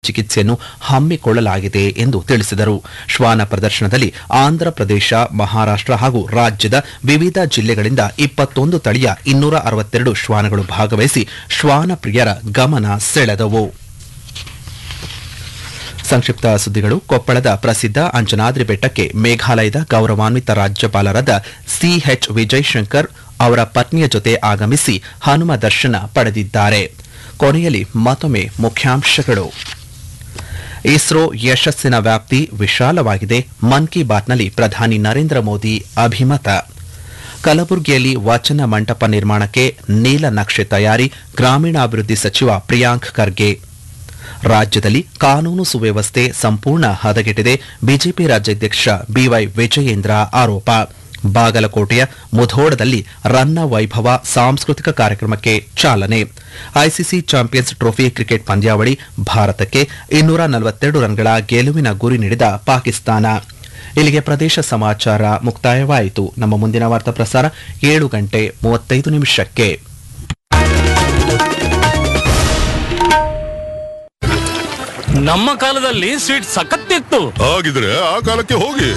ಚಿಕಿತ್ಸೆಯನ್ನು ಹಮ್ಮಿಕೊಳ್ಳಲಾಗಿದೆ ಎಂದು ತಿಳಿಸಿದರು ಶ್ವಾನ ಪ್ರದರ್ಶನದಲ್ಲಿ ಆಂಧ್ರಪ್ರದೇಶ ಮಹಾರಾಷ್ಟ್ರ ಹಾಗೂ ರಾಜ್ಯದ ವಿವಿಧ ಜಿಲ್ಲೆಗಳಿಂದ ಇಪ್ಪತ್ತೊಂದು ತಳಿಯ ಇನ್ನೂರ ಅರವತ್ತೆರಡು ಶ್ವಾನಗಳು ಭಾಗವಹಿಸಿ ಶ್ವಾನ ಪ್ರಿಯರ ಗಮನ ಸೆಳೆದವು ಸಂಕ್ಷಿಪ್ತ ಸುದ್ದಿಗಳು ಕೊಪ್ಪಳದ ಪ್ರಸಿದ್ಧ ಅಂಜನಾದ್ರಿ ಬೆಟ್ಟಕ್ಕೆ ಮೇಘಾಲಯದ ಗೌರವಾನ್ವಿತ ರಾಜ್ಯಪಾಲರಾದ ಸಿಎಚ್ ವಿಜಯಶಂಕರ್ ಅವರ ಪತ್ನಿಯ ಜೊತೆ ಆಗಮಿಸಿ ಹನುಮ ದರ್ಶನ ಪಡೆದಿದ್ದಾರೆ ಕೊನೆಯಲ್ಲಿ ಮತ್ತೊಮ್ಮೆ ಮುಖ್ಯಾಂಶಗಳು ಇಸ್ರೋ ಯಶಸ್ಸಿನ ವ್ಯಾಪ್ತಿ ವಿಶಾಲವಾಗಿದೆ ಮನ್ ಕಿ ಬಾತ್ನಲ್ಲಿ ಪ್ರಧಾನಿ ನರೇಂದ್ರ ಮೋದಿ ಅಭಿಮತ ಕಲಬುರಗಿಯಲ್ಲಿ ವಚನ ಮಂಟಪ ನಿರ್ಮಾಣಕ್ಕೆ ನೀಲನಕ್ಷೆ ತಯಾರಿ ಗ್ರಾಮೀಣಾಭಿವೃದ್ಧಿ ಸಚಿವ ಪ್ರಿಯಾಂಕ್ ಖರ್ಗೆ ರಾಜ್ಯದಲ್ಲಿ ಕಾನೂನು ಸುವ್ಯವಸ್ಥೆ ಸಂಪೂರ್ಣ ಹದಗೆಟ್ಟಿದೆ ಬಿಜೆಪಿ ರಾಜ್ಯಾಧ್ಯಕ್ಷ ಬಿವೈ ವಿಜಯೇಂದ್ರ ಆರೋಪ ಬಾಗಲಕೋಟೆಯ ಮುಧೋಡದಲ್ಲಿ ರನ್ನ ವೈಭವ ಸಾಂಸ್ಕೃತಿಕ ಕಾರ್ಯಕ್ರಮಕ್ಕೆ ಚಾಲನೆ ಐಸಿಸಿ ಚಾಂಪಿಯನ್ಸ್ ಟ್ರೋಫಿ ಕ್ರಿಕೆಟ್ ಪಂದ್ಯಾವಳಿ ಭಾರತಕ್ಕೆ ಇನ್ನೂರ ನಲವತ್ತೆರಡು ರನ್ಗಳ ಗೆಲುವಿನ ಗುರಿ ನೀಡಿದ ಪಾಕಿಸ್ತಾನ ಇಲ್ಲಿಗೆ ಪ್ರದೇಶ ಸಮಾಚಾರ ಮುಕ್ತಾಯವಾಯಿತು ನಮ್ಮ ಮುಂದಿನ ವಾರ್ತಾ ಪ್ರಸಾರ ಏಳು ಗಂಟೆ ಮೂವತ್ತೈದು ನಿಮಿಷಕ್ಕೆ ನಮ್ಮ ಕಾಲದಲ್ಲಿ ಸ್ವೀಟ್ ಸಖತ್ತಿತ್ತು ಹಾಗಿದ್ರೆ ಆ ಕಾಲಕ್ಕೆ ಹೋಗಿ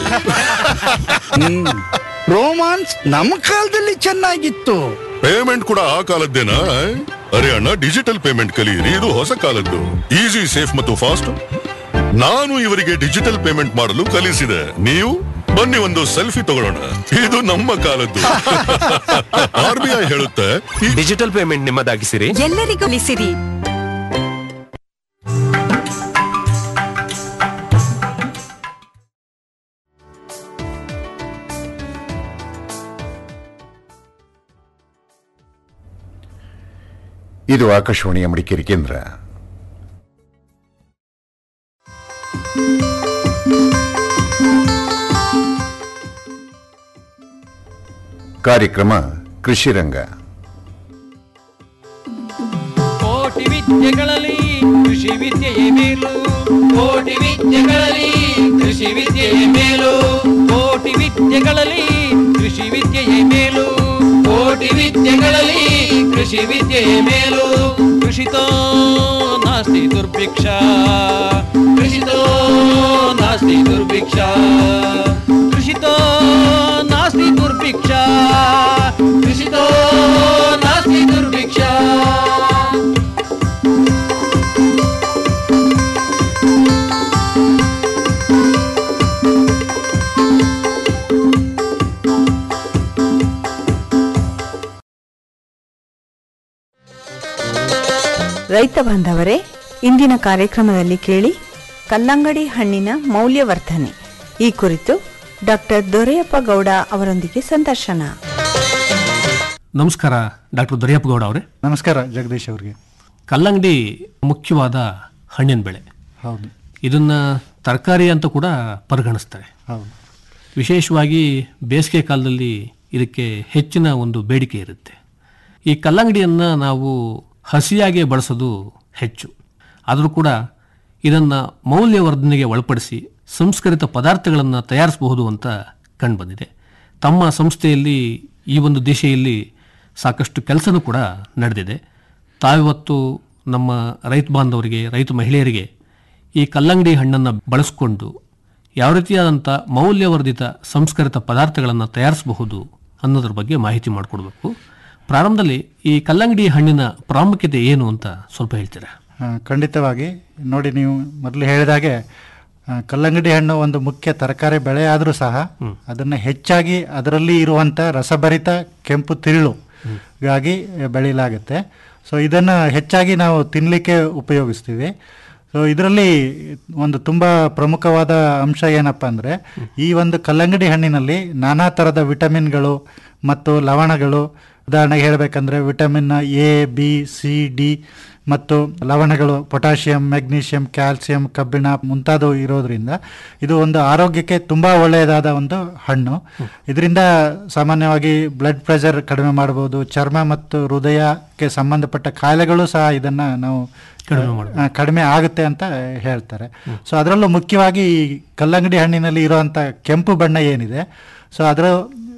ರೋಮಾನ್ಸ್ ನಮ್ಮ ಕಾಲದಲ್ಲಿ ಚೆನ್ನಾಗಿತ್ತು ಪೇಮೆಂಟ್ ಕೂಡ ಆ ಕಾಲದ್ದೇನಾ ಅರೆ ಅಣ್ಣ ಡಿಜಿಟಲ್ ಪೇಮೆಂಟ್ ಕಲಿಯಿರಿ ಇದು ಹೊಸ ಕಾಲದ್ದು ಈಸಿ ಸೇಫ್ ಮತ್ತು ಫಾಸ್ಟ್ ನಾನು ಇವರಿಗೆ ಡಿಜಿಟಲ್ ಪೇಮೆಂಟ್ ಮಾಡಲು ಕಲಿಸಿದೆ ನೀವು ಬನ್ನಿ ಒಂದು ಸೆಲ್ಫಿ ತಗೊಳ್ಳೋಣ ಇದು ನಮ್ಮ ಕಾಲದ್ದು ಆರ್ ಬಿ ಐ ಹೇಳುತ್ತೆ ಈ ಡಿಜಿಟಲ್ ಪೇಮೆಂಟ್ ನಿಮ್ಮದಾಗಿಸಿರಿ ಎಲ್ಲರಿಗೂ ಉಳಿಸಿರಿ ಇದು ಆಕಾಶವಾಣಿಯ ಮಡಿಕೇರಿ ಕೇಂದ್ರ ಕಾರ್ಯಕ್ರಮ ಕೃಷಿ ರಂಗ ಕೋಟಿ ವಿದ್ಯೆಗಳಲ್ಲಿ ಕೃಷಿ ವಿದ್ಯೆಯೇ ಮೇಲು ಕೋಟಿ ವಿದ್ಯೆಗಳಲ್ಲಿ ಕೃಷಿ ವಿದ್ಯೆಯೇ ಮೇಲು ಕೋಟಿ ವಿದ್ಯೆಗಳಲ್ಲಿ ಕೃಷಿ ವಿದ್ಯೆಯೇ ಮೇಲು ಕೋಟಿ ವಿದ್ಯೆಗಳಲ್ಲಿ ಕೃಷಿ ವಿದ್ಯೆಯೇ ಮೇಲು ಕೃಷಿತೋ ನಾಸ್ತಿ ದುರ್ಭಿಕ್ಷ ಕೃಷಿತೋ ನಾಸ್ತಿ ದುರ್ಭಿಕ್ಷ ಕೃಷಿತೋ ನಾಸ್ತಿ ದುರ್ಭಿಕ್ಷ ಕೃಷಿತೋ ನಾಸ್ತಿ ದುರ್ಭಿಕ್ಷ ರೈತ ಬಾಂಧವರೇ ಇಂದಿನ ಕಾರ್ಯಕ್ರಮದಲ್ಲಿ ಕೇಳಿ ಕಲ್ಲಂಗಡಿ ಹಣ್ಣಿನ ಮೌಲ್ಯವರ್ಧನೆ ಈ ಕುರಿತು ಡಾಕ್ಟರ್ ದೊರೆಯಪ್ಪ ಗೌಡ ಅವರೊಂದಿಗೆ ಸಂದರ್ಶನ ನಮಸ್ಕಾರ ಡಾಕ್ಟರ್ ದೊರೆಯಪ್ಪ ಗೌಡ ಅವರೇ ನಮಸ್ಕಾರ ಜಗದೀಶ್ ಅವ್ರಿಗೆ ಕಲ್ಲಂಗಡಿ ಮುಖ್ಯವಾದ ಹಣ್ಣಿನ ಬೆಳೆ ಹೌದು ಇದನ್ನ ತರಕಾರಿ ಅಂತ ಕೂಡ ಪರಿಗಣಿಸ್ತಾರೆ ಹೌದು ವಿಶೇಷವಾಗಿ ಬೇಸಿಗೆ ಕಾಲದಲ್ಲಿ ಇದಕ್ಕೆ ಹೆಚ್ಚಿನ ಒಂದು ಬೇಡಿಕೆ ಇರುತ್ತೆ ಈ ಕಲ್ಲಂಗಡಿಯನ್ನು ನಾವು ಹಸಿಯಾಗಿ ಬಳಸೋದು ಹೆಚ್ಚು ಆದರೂ ಕೂಡ ಇದನ್ನು ಮೌಲ್ಯವರ್ಧನೆಗೆ ಒಳಪಡಿಸಿ ಸಂಸ್ಕರಿತ ಪದಾರ್ಥಗಳನ್ನು ತಯಾರಿಸಬಹುದು ಅಂತ ಕಂಡುಬಂದಿದೆ ತಮ್ಮ ಸಂಸ್ಥೆಯಲ್ಲಿ ಈ ಒಂದು ದಿಶೆಯಲ್ಲಿ ಸಾಕಷ್ಟು ಕೆಲಸನೂ ಕೂಡ ನಡೆದಿದೆ ತಾವಿವತ್ತು ನಮ್ಮ ರೈತ ಬಾಂಧವರಿಗೆ ರೈತ ಮಹಿಳೆಯರಿಗೆ ಈ ಕಲ್ಲಂಗಡಿ ಹಣ್ಣನ್ನು ಬಳಸಿಕೊಂಡು ಯಾವ ರೀತಿಯಾದಂಥ ಮೌಲ್ಯವರ್ಧಿತ ಸಂಸ್ಕರಿತ ಪದಾರ್ಥಗಳನ್ನು ತಯಾರಿಸಬಹುದು ಅನ್ನೋದ್ರ ಬಗ್ಗೆ ಮಾಹಿತಿ ಮಾಡಿಕೊಡ್ಬೇಕು ಪ್ರಾರಂಭದಲ್ಲಿ ಈ ಕಲ್ಲಂಗಡಿ ಹಣ್ಣಿನ ಪ್ರಾಮುಖ್ಯತೆ ಏನು ಅಂತ ಸ್ವಲ್ಪ ಹೇಳ್ತೀರಾ ಆ, ಖಂಡಿತವಾಗಿ ನೋಡಿ ನೀವು ಮೊದಲು ಹೇಳಿದಾಗೆ ಆ, ಕಲ್ಲಂಗಡಿ ಹಣ್ಣು ಒಂದು ಮುಖ್ಯ ತರಕಾರಿ ಬೆಳೆ ಆದರೂ ಸಹ ಅದನ್ನು ಹೆಚ್ಚಾಗಿ ಅದರಲ್ಲಿ ಇರುವಂಥ ರಸಭರಿತ ಕೆಂಪು ತಿರುಳು ಗಾಗಿ ಬೆಳೆಯಲಾಗುತ್ತೆ ಸೊ ಇದನ್ನು ಹೆಚ್ಚಾಗಿ ನಾವು ತಿನ್ನಲಿಕ್ಕೆ ಉಪಯೋಗಿಸ್ತೀವಿ ಸೊ ಇದರಲ್ಲಿ ಒಂದು ತುಂಬ ಪ್ರಮುಖವಾದ ಅಂಶ ಏನಪ್ಪ ಅಂದರೆ ಈ ಒಂದು ಕಲ್ಲಂಗಡಿ ಹಣ್ಣಿನಲ್ಲಿ ನಾನಾ ಥರದ ವಿಟಮಿನ್ಗಳು ಮತ್ತು ಲವಣಗಳು ಉದಾಹರಣೆಗೆ ಹೇಳಬೇಕಂದ್ರೆ vitamin A B C D ಮತ್ತು ಲವಣಗಳು ಪೊಟ್ಯಾಷಿಯಂ ಮೆಗ್ನೀಷಿಯಂ ಕ್ಯಾಲ್ಸಿಯಂ ಕಬ್ಬಿಣ ಮುಂತಾದವು ಇರೋದ್ರಿಂದ ಇದು ಒಂದು ಆರೋಗ್ಯಕ್ಕೆ ತುಂಬ ಒಳ್ಳೆಯದಾದ ಒಂದು ಹಣ್ಣು ಇದರಿಂದ ಸಾಮಾನ್ಯವಾಗಿ ಬ್ಲಡ್ ಪ್ರೆಷರ್ ಕಡಿಮೆ ಮಾಡ್ಬೋದು ಚರ್ಮ ಮತ್ತು ಹೃದಯಕ್ಕೆ ಸಂಬಂಧಪಟ್ಟ ಕಾಯಿಲೆಗಳು ಸಹ ಇದನ್ನು ನಾವು ಕಡಿಮೆ ಮಾಡ್ಬೋದು. ಆ, ಕಡಿಮೆ ಆಗುತ್ತೆ ಅಂತ ಹೇಳ್ತಾರೆ ಸೊ ಅದರಲ್ಲೂ ಮುಖ್ಯವಾಗಿ ಈ ಕಲ್ಲಂಗಡಿ ಹಣ್ಣಿನಲ್ಲಿ ಇರುವಂಥ ಕೆಂಪು ಬಣ್ಣ ಏನಿದೆ ಸೊ ಅದರ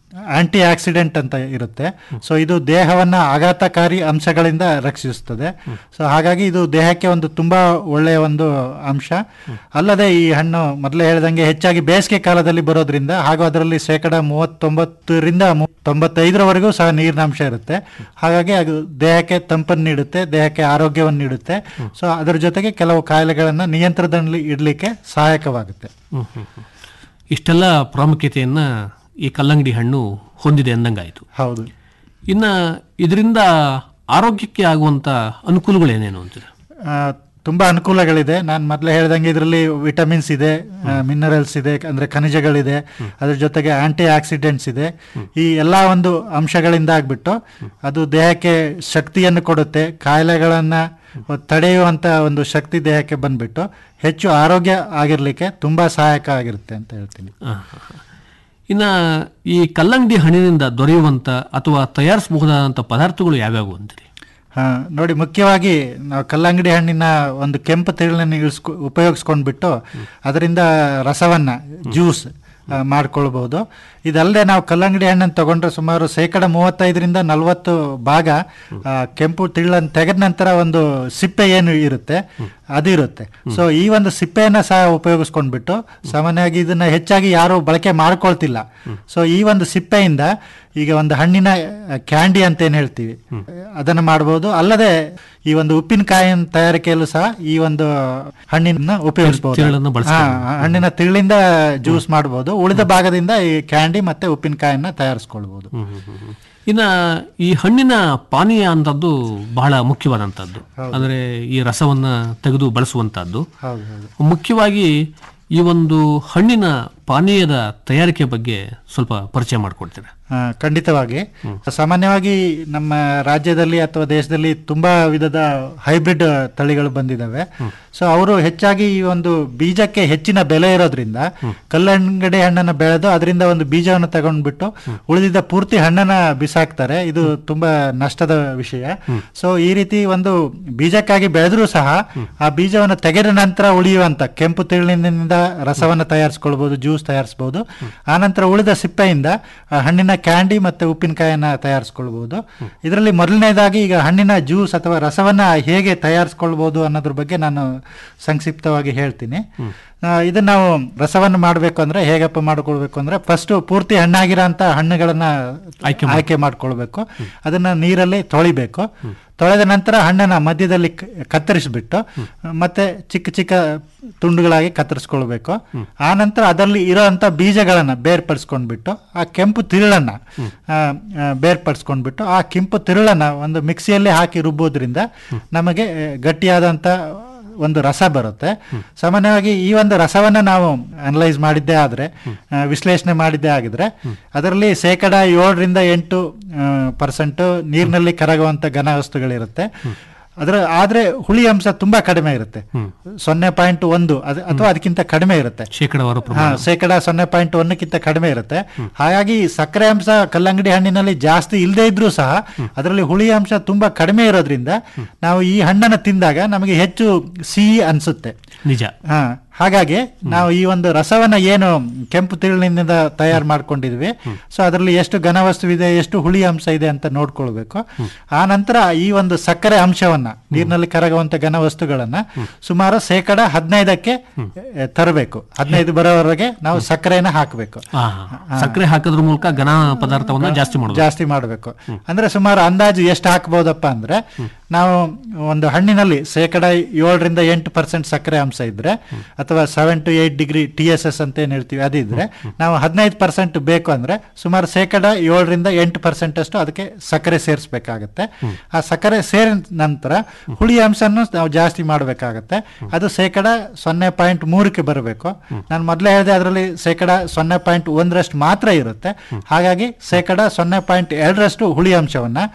ಆಂಟಿ ಆಕ್ಸಿಡೆಂಟ್ ಅಂತ ಇರುತ್ತೆ ಸೊ ಇದು ದೇಹವನ್ನ ಆಘಾತಕಾರಿ ಅಂಶಗಳಿಂದ ರಕ್ಷಿಸುತ್ತದೆ ಸೊ ಹಾಗಾಗಿ ಇದು ದೇಹಕ್ಕೆ ಒಂದು ತುಂಬಾ ಒಳ್ಳೆಯ ಒಂದು ಅಂಶ ಅಲ್ಲದೆ ಈ ಹಣ್ಣು ಮೊದಲೇ ಹೇಳ್ದಂಗೆ ಹೆಚ್ಚಾಗಿ ಬೇಸಿಗೆ ಕಾಲದಲ್ಲಿ ಬರೋದ್ರಿಂದ ಹಾಗೂ ಅದರಲ್ಲಿ ಶೇಕಡ ಮೂವತ್ತೊಂಬತ್ತರಿಂದ ಮು- ತೊಂಬತ್ತೈದರವರೆಗೂ ಸಹ ನೀರಿನ ಅಂಶ ಇರುತ್ತೆ ಹಾಗಾಗಿ ಅದು ದೇಹಕ್ಕೆ ತಂಪನ್ನು ನೀಡುತ್ತೆ ದೇಹಕ್ಕೆ ಆರೋಗ್ಯವನ್ನು ನೀಡುತ್ತೆ ಸೊ ಅದರ ಜೊತೆಗೆ ಕೆಲವು ಕಾಯಿಲೆಗಳನ್ನು ನಿಯಂತ್ರಣದಲ್ಲಿ ಇಡಲಿಕ್ಕೆ ಸಹಾಯಕವಾಗುತ್ತೆ ಹ್ಮ್, ಹ್ಮ್, ಹ್ಮ್. ಇಷ್ಟೆಲ್ಲ ಪ್ರಾಮುಖ್ಯತೆಯನ್ನ ಈ ಕಲ್ಲಂಗಡಿ ಹಣ್ಣು ಹೊಂದಿದೆ ಅಂದಂಗಾಯಿತು ಹೌದು ಇನ್ನ ಇದರಿಂದ ಆರೋಗ್ಯಕ್ಕೆ ಆಗುವಂತ ಅನುಕೂಲಗಳೇನೇನು ಅಂತೀರ ಆ, ತುಂಬಾ ಅನುಕೂಲಗಳಿದೆ ನಾನು ಮೊದಲೇ ಹೇಳ್ದಂಗೆ ಇದರಲ್ಲಿ ವಿಟಮಿನ್ಸ್ ಇದೆ ಮಿನರಲ್ಸ್ ಇದೆ ಅಂದ್ರೆ ಖನಿಜಗಳಿದೆ ಅದ್ರ ಜೊತೆಗೆ ಆಂಟಿ ಆಕ್ಸಿಡೆಂಟ್ಸ್ ಇದೆ ಈ ಎಲ್ಲ ಒಂದು ಅಂಶಗಳಿಂದ ಆಗ್ಬಿಟ್ಟು ಅದು ದೇಹಕ್ಕೆ ಶಕ್ತಿಯನ್ನು ಕೊಡುತ್ತೆ ಕಾಯಿಲೆಗಳನ್ನ ತಡೆಯುವಂತ ಒಂದು ಶಕ್ತಿ ದೇಹಕ್ಕೆ ಬಂದ್ಬಿಟ್ಟು ಹೆಚ್ಚು ಆರೋಗ್ಯ ಆಗಿರ್ಲಿಕ್ಕೆ ತುಂಬಾ ಸಹಾಯಕ ಆಗಿರುತ್ತೆ ಅಂತ ಹೇಳ್ತೀನಿ ಆ, ಹ, ಹ. ಇನ್ನ ಈ ಕಲ್ಲಂಗಡಿ ಹಣ್ಣಿನಿಂದ ದೊರೆಯುವಂತ ಅಥವಾ ತಯಾರಿಸಬಹುದಾದಂತ ಪದಾರ್ಥಗಳು ಯಾವ್ಯಾವು ಅಂತೀರಿ ಹಾ, ನೋಡಿ ಮುಖ್ಯವಾಗಿ ನಾವು ಕಲ್ಲಂಗಡಿ ಹಣ್ಣಿನ ಒಂದು ಕೆಂಪು ತಿರುಳನ್ನು ಇಳಿಸ್ಕೊ ಉಪಯೋಗಿಸ್ಕೊಂಡ್ಬಿಟ್ಟು ಅದರಿಂದ ರಸವನ್ನ ಜ್ಯೂಸ್ ಮಾಡ್ಕೊಳ್ಬಹುದು ಇದಲ್ಲದೆ ನಾವು ಕಲ್ಲಂಗಡಿ ಹಣ್ಣನ್ನು ತಗೊಂಡ್ರೆ ಸುಮಾರು ಶೇಕಡ ಮೂವತ್ತೈದರಿಂದ ನಲವತ್ತು ಭಾಗ ಆ, ಕೆಂಪು ತಿರುಳನ್ನು ತೆಗೆದ ನಂತರ ಒಂದು ಸಿಪ್ಪೆ ಏನು ಇರುತ್ತೆ ಅದು ಇರುತ್ತೆ ಸೊ ಈ ಒಂದು ಸಿಪ್ಪೆಯನ್ನ ಸಹ ಉಪಯೋಗಿಸ್ಕೊಂಡ್ಬಿಟ್ಟು ಸಾಮಾನ್ಯವಾಗಿ ಇದನ್ನ ಹೆಚ್ಚಾಗಿ ಯಾರು ಬಳಕೆ ಮಾಡ್ಕೊಳ್ತಿಲ್ಲ ಸೊ ಈ ಒಂದು ಸಿಪ್ಪೆಯಿಂದ ಈಗ ಒಂದು ಹಣ್ಣಿನ ಕ್ಯಾಂಡಿ ಅಂತ ಏನ್ ಹೇಳ್ತೀವಿ ಅದನ್ನು ಮಾಡಬಹುದು ಅಲ್ಲದೆ ಈ ಒಂದು ಉಪ್ಪಿನಕಾಯಿ ತಯಾರಿಕೆಯಲ್ಲೂ ಸಹ ಈ ಒಂದು ಹಣ್ಣಿನ ಉಪಯೋಗಿಸಬಹುದು ತಿರುಳನ್ನು ಬಳಸ್ಕೊಂಡು. ಹಣ್ಣಿನ ತಿರುಳಿಂದ ಜ್ಯೂಸ್ ಮಾಡಬಹುದು ಉಳಿದ ಭಾಗದಿಂದ ಈ ಕ್ಯಾಂಡಿ ಮತ್ತೆ ಉಪ್ಪಿನಕಾಯಿಯನ್ನ ತಯಾರಿಸ್ಕೊಳ್ಬಹುದು ಇನ್ನ ಈ ಹಣ್ಣಿನ ಪಾನೀಯ ಅಂತದ್ದು ಬಹಳ ಮುಖ್ಯವಾದಂತದ್ದು ಅಂದ್ರೆ ಈ ರಸವನ್ನ ತೆಗೆದು ಬಳಸುವಂತದ್ದು ಹೌದು ಹೌದು ಮುಖ್ಯವಾಗಿ ಈ ಒಂದು ಹಣ್ಣಿನ ಪಾನೀಯದ ತಯಾರಿಕೆ ಬಗ್ಗೆ ಸ್ವಲ್ಪ ಪರಿಚಯ ಮಾಡಿಕೊಡ್ತೀರಾ ಆ, ಖಂಡಿತವಾಗಿ ಸಾಮಾನ್ಯವಾಗಿ ನಮ್ಮ ರಾಜ್ಯದಲ್ಲಿ ಅಥವಾ ದೇಶದಲ್ಲಿ ತುಂಬಾ ವಿಧದ ಹೈಬ್ರಿಡ್ ತಳಿಗಳು ಬಂದಿದ್ದಾವೆ ಸೊ ಅವರು ಹೆಚ್ಚಾಗಿ ಈ ಒಂದು ಬೀಜಕ್ಕೆ ಹೆಚ್ಚಿನ ಬೆಲೆ ಇರೋದ್ರಿಂದ ಕಲ್ಲಂಗಡಿ ಹಣ್ಣನ್ನು ಬೆಳೆದು ಅದರಿಂದ ಒಂದು ಬೀಜವನ್ನು ತಗೊಂಡ್ಬಿಟ್ಟು ಉಳಿದಿದ್ದ ಪೂರ್ತಿ ಹಣ್ಣನ್ನ ಬಿಸಾಕ್ತಾರೆ ಇದು ತುಂಬಾ ನಷ್ಟದ ವಿಷಯ ಸೊ ಈ ರೀತಿ ಒಂದು ಬೀಜಕ್ಕಾಗಿ ಬೆಳೆದ್ರೂ ಸಹ ಆ ಬೀಜವನ್ನು ತೆಗೆದ ನಂತರ ಉಳಿಯುವಂತ ಕೆಂಪು ತಿರುಳಿನಿಂದ ರಸವನ್ನು ತಯಾರಿಸ್ಕೊಳ್ಬಹುದು ಜ್ಯೂಸ್ ತಯಾರಿಸಬಹುದು ಆನಂತರ ಉಳಿದ ಸಿಪ್ಪೆಯಿಂದ ಆ ಹಣ್ಣಿನ ಕ್ಯಾಂಡಿ ಮತ್ತೆ ಉಪ್ಪಿನಕಾಯಿಯನ್ನ ತಯಾರಿಸ್ಕೊಳ್ಬಹುದು ಇದರಲ್ಲಿ ಮೊದಲನೇದಾಗಿ ಈಗ ಹಣ್ಣಿನ ಜ್ಯೂಸ್ ಅಥವಾ ರಸವನ್ನ ಹೇಗೆ ತಯಾರಿಸ್ಕೊಳ್ಬಹುದು ಅನ್ನೋದ್ರ ಬಗ್ಗೆ ನಾನು ಸಂಕ್ಷಿಪ್ತವಾಗಿ ಹೇಳ್ತೀನಿ ಆ, ಇದನ್ನ ನಾವು ರಸವನ್ನು ಮಾಡಬೇಕು ಅಂದ್ರೆ ಹೇಗಪ್ಪ ಮಾಡ್ಕೊಳ್ಬೇಕು ಅಂದ್ರೆ ಫಸ್ಟ್ ಪೂರ್ತಿ ಹಣ್ಣಾಗಿರೋಂಥ ಹಣ್ಣುಗಳನ್ನ ಆಯ್ಕೆ ಆಯ್ಕೆ ಮಾಡ್ಕೊಳ್ಬೇಕು ಅದನ್ನ ನೀರಲ್ಲಿ ತೊಳಿಬೇಕು ತೊಳೆದ ನಂತರ ಹಣ್ಣನ್ನ ಮಧ್ಯದಲ್ಲಿ ಕ- ಕತ್ತರಿಸ್ಬಿಟ್ಟು ಮತ್ತೆ ಚಿಕ್ಕ ಚಿಕ್ಕ ತುಂಡುಗಳಾಗಿ ಕತ್ತರಿಸ್ಕೊಳ್ಬೇಕು ಆ ನಂತರ ಅದರಲ್ಲಿ ಇರೋಂಥ ಬೀಜಗಳನ್ನ ಬೇರ್ಪಡಿಸ್ಕೊಂಡ್ಬಿಟ್ಟು ಆ ಕೆಂಪು ತಿರುಳನ್ನ ಆ, ಆ, ಬೇರ್ಪಡಿಸ್ಕೊಂಡ್ಬಿಟ್ಟು ಆ ಕೆಂಪು ತಿರುಳನ್ನ ಒಂದು ಮಿಕ್ಸಿಯಲ್ಲಿ ಹಾಕಿ ರುಬ್ಬೋದ್ರಿಂದ ನಮಗೆ ಆ, ಗಟ್ಟಿಯಾದಂಥ ಒಂದು ರಸ ಬರುತ್ತೆ ಸಾಮಾನ್ಯವಾಗಿ ಈ ಒಂದು ರಸವನ್ನ ನಾವು ಅನಲೈಸ್ ಮಾಡಿದ್ದೇ ಆದ್ರೆ ಆ, ವಿಶ್ಲೇಷಣೆ ಮಾಡಿದ್ದೇ ಆಗಿದ್ರೆ ಅದರಲ್ಲಿ ಶೇಕಡ ಏಳರಿಂದ ಎಂಟು ಪರ್ಸೆಂಟ್ ನೀರಿನಲ್ಲಿ ಕರಗುವಂತ ಘನ ವಸ್ತುಗಳಿರುತ್ತೆ ಅದರ ಆದ್ರೆ ಹುಳಿ ಅಂಶ ತುಂಬಾ ಕಡಿಮೆ ಇರುತ್ತೆ ಸೊನ್ನೆ ಪಾಯಿಂಟ್ ಒಂದು ಅದು ಅಥವಾ ಅದಕ್ಕಿಂತ ಕಡಿಮೆ ಇರುತ್ತೆ ಶೇಕಡವಾರು ಹಾ ಪ್ರಮಾಣ ಶೇಕಡ ಸೊನ್ನೆ ಪಾಯಿಂಟ್ ಒಂದಕ್ಕಿಂತ ಕಡಿಮೆ ಇರುತ್ತೆ ಹಾಗಾಗಿ ಸಕ್ಕರೆ ಅಂಶ ಕಲ್ಲಂಗಡಿ ಹಣ್ಣಿನಲ್ಲಿ ಜಾಸ್ತಿ ಇಲ್ಲದೆ ಇದ್ರೂ ಸಹ ಅದರಲ್ಲಿ ಹುಳಿ ಅಂಶ ತುಂಬಾ ಕಡಿಮೆ ಇರೋದ್ರಿಂದ ನಾವು ಈ ಹಣ್ಣನ್ನು ತಿಂದಾಗ ನಮಗೆ ಹೆಚ್ಚು ಸಿಹಿ ಅನ್ಸುತ್ತೆ ನಿಜ ಹಾ ಹಾಗಾಗಿ ನಾವು ಈ ಒಂದು ರಸವನ್ನ ಏನು ಕೆಂಪು ತಿರುಳಿನಿಂದ ತಯಾರು ಮಾಡ್ಕೊಂಡಿದ್ವಿ ಸೊ ಅದರಲ್ಲಿ ಎಷ್ಟು ಘನವಸ್ತು ಇದೆ ಎಷ್ಟು ಹುಳಿ ಅಂಶ ಇದೆ ಅಂತ ನೋಡ್ಕೊಳ್ಬೇಕು ಆ ನಂತರ ಈ ಒಂದು ಸಕ್ಕರೆ ಅಂಶವನ್ನ ನೀರಿನಲ್ಲಿ ಕರಗುವಂತ ಘನವಸ್ತುಗಳನ್ನ ಸುಮಾರು ಶೇಕಡ ಹದಿನೈದಕ್ಕೆ ತರಬೇಕು ಹದಿನೈದು ಬರೋವರೆಗೆ ನಾವು ಸಕ್ಕರೆನ ಹಾಕಬೇಕು ಆ, ಸಕ್ಕರೆ ಹಾಕೋದ್ರ ಮೂಲಕ ಘನ ಪದಾರ್ಥವನ್ನ ಜಾಸ್ತಿ ಮಾಡೋದು ಜಾಸ್ತಿ ಮಾಡಬೇಕು ಅಂದ್ರೆ ಸುಮಾರು ಅಂದಾಜು ಎಷ್ಟು ಹಾಕ್ಬೋದಪ್ಪ ಅಂದ್ರೆ ನಾವು ಒಂದು ಹಣ್ಣಿನಲ್ಲಿ ಶೇಕಡ ಏಳರಿಂದ ಎಂಟು ಪರ್ಸೆಂಟ್ ಸಕ್ಕರೆ ಅಂಶ ಇದ್ರೆ ಅಥವಾ seven to eight degree T S S ಅಂತ ಏನ್ ಹೇಳ್ತೀವಿ ಅದಿದ್ರೆ ನಾವು ಹದಿನೈದು ಪರ್ಸೆಂಟ್ ಬೇಕು ಅಂದ್ರೆ ಸುಮಾರು ಶೇಕಡ ಏಳರಿಂದ ಎಂಟು ಪರ್ಸೆಂಟ್ ಅಷ್ಟು ಅದಕ್ಕೆ ಸಕ್ಕರೆ ಸೇರಿಸಬೇಕಾಗತ್ತೆ ಆ ಸಕ್ಕರೆ ಸೇರಿದ ನಂತರ ಹುಳಿ ಅಂಶನ್ನು ನಾವು ಜಾಸ್ತಿ ಮಾಡಬೇಕಾಗತ್ತೆ ಅದು ಶೇಕಡ ಸೊನ್ನೆ ಪಾಯಿಂಟ್ ಮೂರಕ್ಕೆ ಬರಬೇಕು ನಾನು ಮೊದಲೇ ಹೇಳಿದೆ ಅದರಲ್ಲಿ ಶೇಕಡ ಸೊನ್ನೆ ಪಾಯಿಂಟ್ ಒಂದರಷ್ಟು ಮಾತ್ರ ಇರುತ್ತೆ ಹಾಗಾಗಿ ಶೇಕಡ ಸೊನ್ನೆ ಪಾಯಿಂಟ್ ಎರಡರಷ್ಟು ಹುಳಿ ಅಂಶವನ್ನ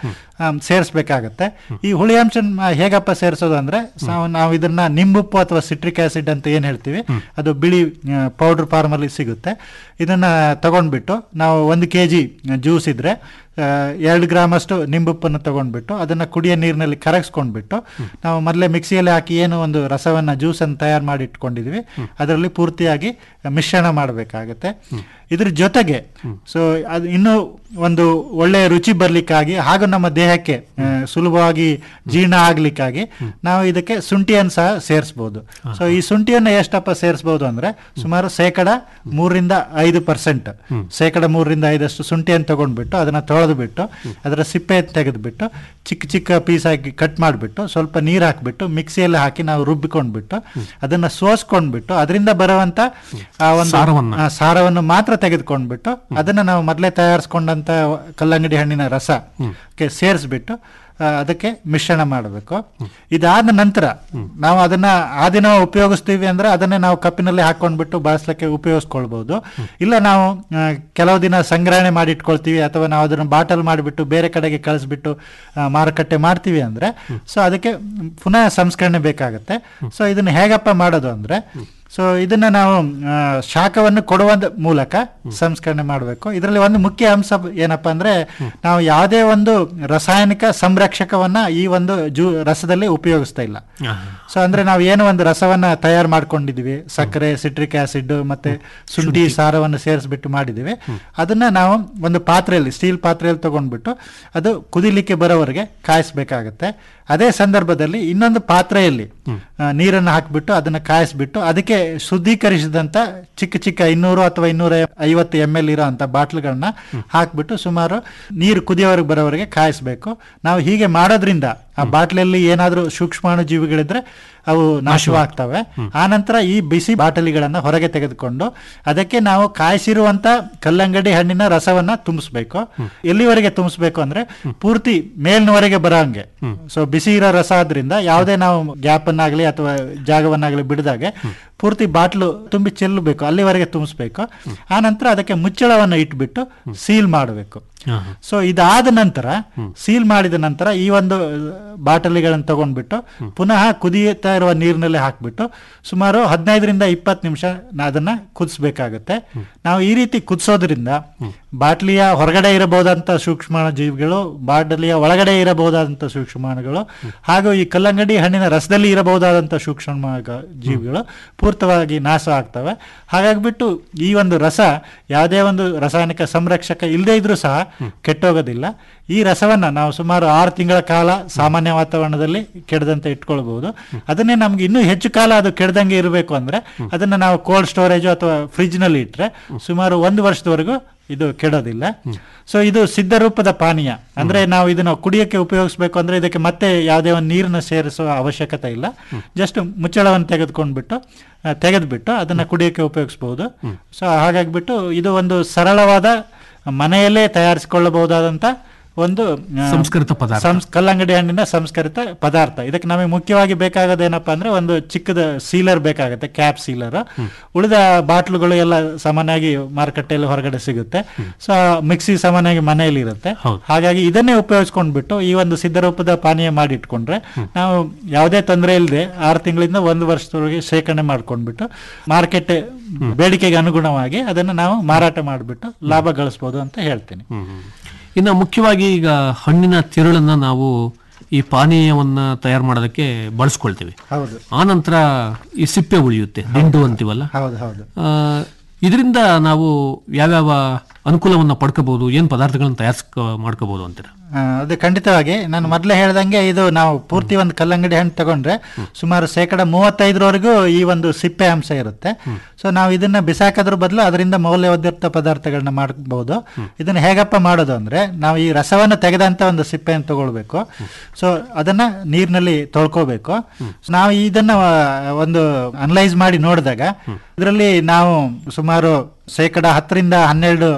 ಸೇರಿಸ್ಬೇಕಾಗತ್ತೆ ಈ ಹುಳಿ ಅಂಶ ಹೇಗಪ್ಪ ಸೇರಿಸೋದು ಅಂದ್ರೆ ಸಾವ್- ನಾವು ಇದನ್ನ ನಿಂಬುಪ್ಪು ಅಥವಾ ಸಿಟ್ರಿಕ್ ಆಸಿಡ್ ಅಂತ ಏನ್ ಹೇಳ್ತೀವಿ ಅದು ಬಿಳಿ ಪೌಡರ್ ಫಾರ್ಮ್ ಅಲ್ಲಿ ಸಿಗುತ್ತೆ ಇದನ್ನ ತಗೊಂಡ್ಬಿಟ್ಟು ನಾವು ಒಂದು ಕೆ ಜಿ ಜ್ಯೂಸ್ ಇದ್ರೆ ಆ, ಎರಡು ಗ್ರಾಮ್ ಅಷ್ಟು ನಿಂಬುಪ್ಪನ್ನು ತಗೊಂಡ್ಬಿಟ್ಟು ಅದನ್ನ ಕುಡಿಯೋ ನೀರಿನಲ್ಲಿ ಕರಗಿಸ್ಕೊಂಡ್ಬಿಟ್ಟು ನಾವು ಮೊದಲೇ ಮಿಕ್ಸಿಯಲ್ಲಿ ಹಾಕಿ ಏನು ಒಂದು ರಸವನ್ನ ಜ್ಯೂಸ್ ಅನ್ನು ತಯಾರು ಮಾಡಿ ಇಟ್ಕೊಂಡಿದ್ವಿ ಅದರಲ್ಲಿ ಪೂರ್ತಿಯಾಗಿ ಮಿಶ್ರಣ ಮಾಡಬೇಕಾಗತ್ತೆ ಇದ್ರ ಜೊತೆಗೆ ಸೊ ಅದು ಇನ್ನೂ ಒಂದು ಒಳ್ಳೆಯ ರುಚಿ ಬರ್ಲಿಕ್ಕಾಗಿ ಹಾಗೂ ನಮ್ಮ ದೇಹಕ್ಕೆ ಆ, ಸುಲಭವಾಗಿ ಜೀರ್ಣ ಆಗ್ಲಿಕ್ಕಾಗಿ ನಾವು ಇದಕ್ಕೆ ಶುಂಠಿಯನ್ನು ಸಹ ಸೇರಿಸಬಹುದು ಸೊ ಈ ಶುಂಠಿಯನ್ನ ಎಷ್ಟಪ್ಪ ಸೇರಿಸಬಹುದು ಅಂದ್ರೆ ಸುಮಾರು ಶೇಕಡ ಮೂರರಿಂದ ಐದು ಪರ್ಸೆಂಟ್ ಶೇಕಡ ಮೂರರಿಂದ ಐದಷ್ಟು ಶುಂಠಿಯನ್ನು ತಗೊಂಡ್ಬಿಟ್ಟು ಅದನ್ನ ತೊಳೆದು ಬಿಟ್ಟು ಅದರ ಸಿಪ್ಪೆ ತೆಗೆದುಬಿಟ್ಟು ಚಿಕ್ಕ ಚಿಕ್ಕ ಪೀಸ್ ಹಾಕಿ ಕಟ್ ಮಾಡಿಬಿಟ್ಟು ಸ್ವಲ್ಪ ನೀರು ಹಾಕಿಬಿಟ್ಟು ಮಿಕ್ಸಿಯಲ್ಲಿ ಹಾಕಿ ನಾವು ರುಬ್ಬಿಕೊಂಡ್ಬಿಟ್ಟು ಅದನ್ನ ಸೋಸ್ಕೊಂಡ್ಬಿಟ್ಟು ಅದರಿಂದ ಬರುವಂತ ಆ ಒಂದು ಸಾರವನ್ನ. ಆ ಸಾರವನ್ನು ಮಾತ್ರ ತೆಗೆದುಕೊಂಡ್ಬಿಟ್ಟು ಅದನ್ನ ನಾವು ಮೊದಲೇ ತಯಾರಿಸ್ಕೊಂಡಂತ ಕಲ್ಲಂಗಡಿ ಹಣ್ಣಿನ ರಸ ಕ್ಕೆ ಸೇರಿಸ್ಬಿಟ್ಟು ಆ, ಅದಕ್ಕೆ ಮಿಶ್ರಣ ಮಾಡಬೇಕು ಇದಾದ ನಂತರ ನಾವು ಅದನ್ನ ಆ ದಿನ ಉಪಯೋಗಿಸ್ತೀವಿ ಅಂದ್ರೆ ಅದನ್ನೇ ನಾವು ಕಪ್ಪಿನಲ್ಲಿ ಹಾಕೊಂಡ್ಬಿಟ್ಟು ಬಳಸ್ಲಿಕ್ಕೆ ಉಪಯೋಗಿಸ್ಕೊಳ್ಬಹುದು ಇಲ್ಲ ನಾವು ಆ, ಕೆಲವು ದಿನ ಸಂಗ್ರಹಣೆ ಮಾಡಿ ಇಟ್ಕೊಳ್ತೀವಿ ಅಥವಾ ನಾವು ಅದನ್ನ ಬಾಟಲ್ ಮಾಡಿಬಿಟ್ಟು ಬೇರೆ ಕಡೆಗೆ ಕಳಿಸ್ಬಿಟ್ಟು ಆ, ಮಾರುಕಟ್ಟೆ ಮಾಡ್ತೀವಿ ಅಂದ್ರೆ ಸೊ ಅದಕ್ಕೆ ಪುನಃ ಸಂಸ್ಕರಣೆ ಬೇಕಾಗತ್ತೆ ಸೊ ಇದನ್ನ ಹೇಗಪ್ಪ ಮಾಡೋದು ಅಂದ್ರೆ ಸೊ ಇದನ್ನ ನಾವು ಆ, ಶಾಖವನ್ನು ಕೊಡುವ ಮೂಲಕ ಸಂಸ್ಕರಣೆ ಮಾಡಬೇಕು ಇದರಲ್ಲಿ ಒಂದು ಮುಖ್ಯ ಅಂಶ ಏನಪ್ಪಾ ಅಂದ್ರೆ ನಾವು ಯಾವುದೇ ಒಂದು ರಾಸಾಯನಿಕ ಸಂರಕ್ಷಕವನ್ನ ಈ ಒಂದು ಜೂ ರಸದಲ್ಲಿ ಉಪಯೋಗಿಸ್ತಾ ಇಲ್ಲ ಸೊ ಅಂದ್ರೆ ನಾವು ಏನು ಒಂದು ರಸವನ್ನ ತಯಾರು ಮಾಡ್ಕೊಂಡಿದೀವಿ ಸಕ್ಕರೆ ಸಿಟ್ರಿಕ್ ಆಸಿಡ್ ಮತ್ತೆ ಶುಂಠಿ ಸಾರವನ್ನು ಸೇರಿಸ್ಬಿಟ್ಟು ಮಾಡಿದೀವಿ ಅದನ್ನ ನಾವು ಒಂದು ಪಾತ್ರೆಯಲ್ಲಿ ಸ್ಟೀಲ್ ಪಾತ್ರೆಯಲ್ಲಿ ತಗೊಂಡ್ಬಿಟ್ಟು ಅದು ಕುದಿಲಿಕ್ಕೆ ಬರೋವರೆಗೆ ಕಾಯಿಸ್ಬೇಕಾಗತ್ತೆ ಅದೇ ಸಂದರ್ಭದಲ್ಲಿ ಇನ್ನೊಂದು ಪಾತ್ರೆಯಲ್ಲಿ ಆ, ನೀರನ್ನು ಹಾಕಿಬಿಟ್ಟು ಅದನ್ನ ಕಾಯಿಸ್ಬಿಟ್ಟು ಅದಕ್ಕೆ ಶುದ್ಧೀಕರಿಸಿದಂತ ಚಿಕ್ಕ ಚಿಕ್ಕ ಇನ್ನೂರು ಅಥವಾ ಇನ್ನೂರ ಐವತ್ತು ಎಮ್ ಎಲ್ ಇರೋ ಅಂತ ಬಾಟ್ಲ್ಗಳನ್ನ ಹಾಕ್ಬಿಟ್ಟು ಸುಮಾರು ನೀರು ಕುದಿಯೋವರೆಗೆ ಬರೋವರೆಗೆ ಕಾಯಿಸ್ಬೇಕು ನಾವು ಹೀಗೆ ಮಾಡೋದ್ರಿಂದ ಆ ಬಾಟ್ಲಲ್ಲಿ ಏನಾದ್ರೂ ಸೂಕ್ಷ್ಮಾಣು ಜೀವಿಗಳಿದ್ರೆ ಅವು ನಾಶವಾಗ್ತವೆ ಆನಂತರ ಈ ಬಿಸಿ ಬಾಟಲಿಗಳನ್ನ ಹೊರಗೆ ತೆಗೆದುಕೊಂಡು ಅದಕ್ಕೆ ನಾವು ಕಾಯಿಸಿರುವಂತ ಕಲ್ಲಂಗಡಿ ಹಣ್ಣಿನ ರಸವನ್ನ ತುಂಬಿಸ್ಬೇಕು ಎಲ್ಲಿವರೆಗೆ ತುಂಬಿಸ್ಬೇಕು ಅಂದ್ರೆ ಪೂರ್ತಿ ಮೇಲ್ನವರೆಗೆ ಬರೋಂಗೆ ಸೊ ಬಿಸಿ ಇರೋ ರಸ ಆದ್ರಿಂದ ಯಾವುದೇ ನಾವು ಗ್ಯಾಪ್ ಅನ್ನಾಗ್ಲಿ ಅಥವಾ ಜಾಗವನ್ನಾಗ್ಲಿ ಬಿಡದಾಗೆ ಪೂರ್ತಿ ಬಾಟ್ಲು ತುಂಬಿ ಚೆಲ್ಲಬೇಕು ಅಲ್ಲಿವರೆಗೆ ತುಂಬಿಸ್ಬೇಕು ಆ ನಂತರ ಅದಕ್ಕೆ ಮುಚ್ಚಳವನ್ನು ಇಟ್ಬಿಟ್ಟು ಸೀಲ್ ಮಾಡಬೇಕು ಸೊ ಇದಾದ ನಂತರ ಸೀಲ್ ಮಾಡಿದ ನಂತರ ಈ ಒಂದು ಬಾಟಲಿಗಳನ್ನು ತಗೊಂಡ್ಬಿಟ್ಟು ಪುನಃ ಕುದಿಯುತ್ತಾ ಇರುವ ನೀರಿನಲ್ಲಿ ಹಾಕ್ಬಿಟ್ಟು ಸುಮಾರು ಹದಿನೈದರಿಂದ ಇಪ್ಪತ್ತು ನಿಮಿಷ ಅದನ್ನ ಕುದಿಸ್ಬೇಕಾಗತ್ತೆ ನಾವು ಈ ರೀತಿ ಕುದಿಸೋದ್ರಿಂದ ಬಾಟ್ಲಿಯ ಹೊರಗಡೆ ಇರಬಹುದಂತ ಸೂಕ್ಷ್ಮಾಣು ಜೀವಿಗಳು ಬಾಟಲಿಯ ಒಳಗಡೆ ಇರಬಹುದಾದಂತ ಸೂಕ್ಷ್ಮಾಣುಗಳು ಹಾಗೂ ಈ ಕಲ್ಲಂಗಡಿ ಹಣ್ಣಿನ ರಸದಲ್ಲಿ ಇರಬಹುದಾದಂತ ಸೂಕ್ಷ್ಮ ಜೀವಿಗಳು ಪೂರ್ತವಾಗಿ ನಾಶ ಆಗ್ತವೆ ಹಾಗಾಗ್ಬಿಟ್ಟು ಈ ಒಂದು ರಸ ಯಾವುದೇ ಒಂದು ರಾಸಾಯನಿಕ ಸಂರಕ್ಷಕ ಇಲ್ಲದೇ ಇದ್ರೂ ಸಹ ಕೆಟ್ಟೋಗೋದಿಲ್ಲ ಈ ರಸವನ್ನ ನಾವು ಸುಮಾರು ಆರು ತಿಂಗಳ ಕಾಲ ಸಾಮಾನ್ಯ ವಾತಾವರಣದಲ್ಲಿ ಕೆಡದಂತೆ ಇಟ್ಕೊಳ್ಬಹುದು ಅದನ್ನೇ ನಮ್ಗೆ ಇನ್ನೂ ಹೆಚ್ಚು ಕಾಲ ಅದು ಕೆಡದಂಗೆ ಇರಬೇಕು ಅಂದ್ರೆ ಅದನ್ನ ನಾವು ಕೋಲ್ಡ್ ಸ್ಟೋರೇಜ್ ಅಥವಾ ಫ್ರಿಜ್ ನಲ್ಲಿ ಇಟ್ರೆ ಸುಮಾರು ಒಂದು ವರ್ಷದವರೆಗೂ ಇದು ಕೆಡೋದಿಲ್ಲ ಸೊ ಇದು ಸಿದ್ಧ ರೂಪದ ಪಾನೀಯ ಅಂದ್ರೆ ನಾವು ಇದನ್ನ ಕುಡಿಯಕ್ಕೆ ಉಪಯೋಗಿಸ್ಬೇಕು ಅಂದ್ರೆ ಇದಕ್ಕೆ ಮತ್ತೆ ಯಾವುದೇ ಒಂದು ನೀರನ್ನ ಸೇರಿಸುವ ಅವಶ್ಯಕತೆ ಇಲ್ಲ ಜಸ್ಟ್ ಮುಚ್ಚಳವನ್ನು ತೆಗೆದುಕೊಂಡ್ಬಿಟ್ಟು ಆ, ತೆಗೆದ್ಬಿಟ್ಟು ಅದನ್ನ ಕುಡಿಯಕ್ಕೆ ಉಪಯೋಗಿಸಬಹುದು ಸೊ ಹಾಗಾಗ್ಬಿಟ್ಟು ಇದು ಒಂದು ಸರಳವಾದ ಮನೆಯಲ್ಲೇ ತಯಾರಿಸಿಕೊಳ್ಳಬಹುದಾದಂತ ಒಂದು ಆ, ಸಂಸ್ಕೃತ ಪದಾರ್ಥ. ಸಂಸ್- ಕಲ್ಲಂಗಡಿ ಹಣ್ಣಿನ ಸಂಸ್ಕರಿತ ಪದಾರ್ಥ ಇದಕ್ಕೆ ನಮಗೆ ಮುಖ್ಯವಾಗಿ ಬೇಕಾಗೋದೇನಪ್ಪ ಅಂದ್ರೆ ಒಂದು ಚಿಕ್ಕದ ಸೀಲರ್ ಬೇಕಾಗುತ್ತೆ ಕ್ಯಾಪ್ ಸೀಲರ್ ಉಳಿದ ಬಾಟ್ಲುಗಳು ಎಲ್ಲ ಸಾಮಾನ್ಯವಾಗಿ ಮಾರುಕಟ್ಟೆಯಲ್ಲಿ ಹೊರಗಡೆ ಸಿಗುತ್ತೆ ಸೊ ಮಿಕ್ಸಿ ಸಾಮಾನ್ಯವಾಗಿ ಮನೆಯಲ್ಲಿ ಇರುತ್ತೆ ಹಾಗಾಗಿ ಇದನ್ನೇ ಉಪಯೋಗಿಸ್ಕೊಂಡ್ಬಿಟ್ಟು ಈ ಒಂದು ಸಿದ್ಧರೂಪದ ಪಾನೀಯ ಮಾಡಿ ಇಟ್ಕೊಂಡ್ರೆ ನಾವು ಯಾವುದೇ ತೊಂದರೆ ಇಲ್ಲದೆ ಆರು ತಿಂಗಳಿಂದ ಒಂದು ವರ್ಷದವರೆಗೆ ಶೇಖರಣೆ ಮಾಡ್ಕೊಂಡ್ಬಿಟ್ಟು ಮಾರ್ಕೆಟ್ ಬೇಡಿಕೆಗೆ ಅನುಗುಣವಾಗಿ ಅದನ್ನು ನಾವು ಮಾರಾಟ ಮಾಡಿಬಿಟ್ಟು ಲಾಭ ಗಳಿಸ್ಬೋದು ಅಂತ ಹೇಳ್ತೀನಿ ಇನ್ನು ಮುಖ್ಯವಾಗಿ ಈಗ ಹಣ್ಣಿನ ತಿರುಳನ್ನ ನಾವು ಈ ಪಾನೀಯವನ್ನ ತಯಾರು ಮಾಡೋದಕ್ಕೆ ಬಳಸ್ಕೊಳ್ತೀವಿ ಹೌದು ಆ ನಂತರ ಈ ಸಿಪ್ಪೆ ಉಳಿಯುತ್ತೆ ದಿಂಡು ಅಂತೀವಲ್ಲ ಹೌದು ಹೌದು ಆ, ಇದರಿಂದ ನಾವು ಯಾವ್ಯಾವ ಅನುಕೂಲವನ್ನ ಪಡ್ಕೋಬಹುದು ಏನ್ ಪದಾರ್ಥಗಳನ್ನ ತಯಾರಿಸ್ಕ ಮಾಡ್ಕೋಬಹುದು ಅಂತೀರ ಆ, ಅದು ಖಂಡಿತವಾಗಿ ನಾನು ಮೊದಲೇ ಹೇಳ್ದಂಗೆ ಇದು ನಾವು ಪೂರ್ತಿ ಒಂದು ಕಲ್ಲಂಗಡಿ ಹಣ್ಣು ತಗೊಂಡ್ರೆ ಸುಮಾರು ಶೇಕಡ ಮೂವತ್ತೈದರವರೆಗೂ ಈ ಒಂದು ಸಿಪ್ಪೆ ಅಂಶ ಇರುತ್ತೆ ಸೊ ನಾವು ಇದನ್ನ ಬಿಸಾಕೋದ್ರ ಬದಲು ಅದರಿಂದ ಮೌಲ್ಯವರ್ಧಿತ ಪದಾರ್ಥಗಳನ್ನ ಮಾಡಬಹುದು ಇದನ್ನ ಹೇಗಪ್ಪ ಮಾಡೋದು ಅಂದ್ರೆ ನಾವು ಈ ರಸವನ್ನು ತೆಗೆದಂತ ಒಂದು ಸಿಪ್ಪೆಯನ್ನು ತಗೊಳ್ಬೇಕು ಸೊ ಅದನ್ನ ನೀರಿನಲ್ಲಿ ತೊಳ್ಕೋಬೇಕು ನಾವು ಇದನ್ನ ಆ, ಒಂದು ಅನಲೈಸ್ ಮಾಡಿ ನೋಡಿದಾಗ ಇದರಲ್ಲಿ ನಾವು ಸುಮಾರು ಶೇಕಡ ಹತ್ತರಿಂದ ಹನ್ನೆರಡು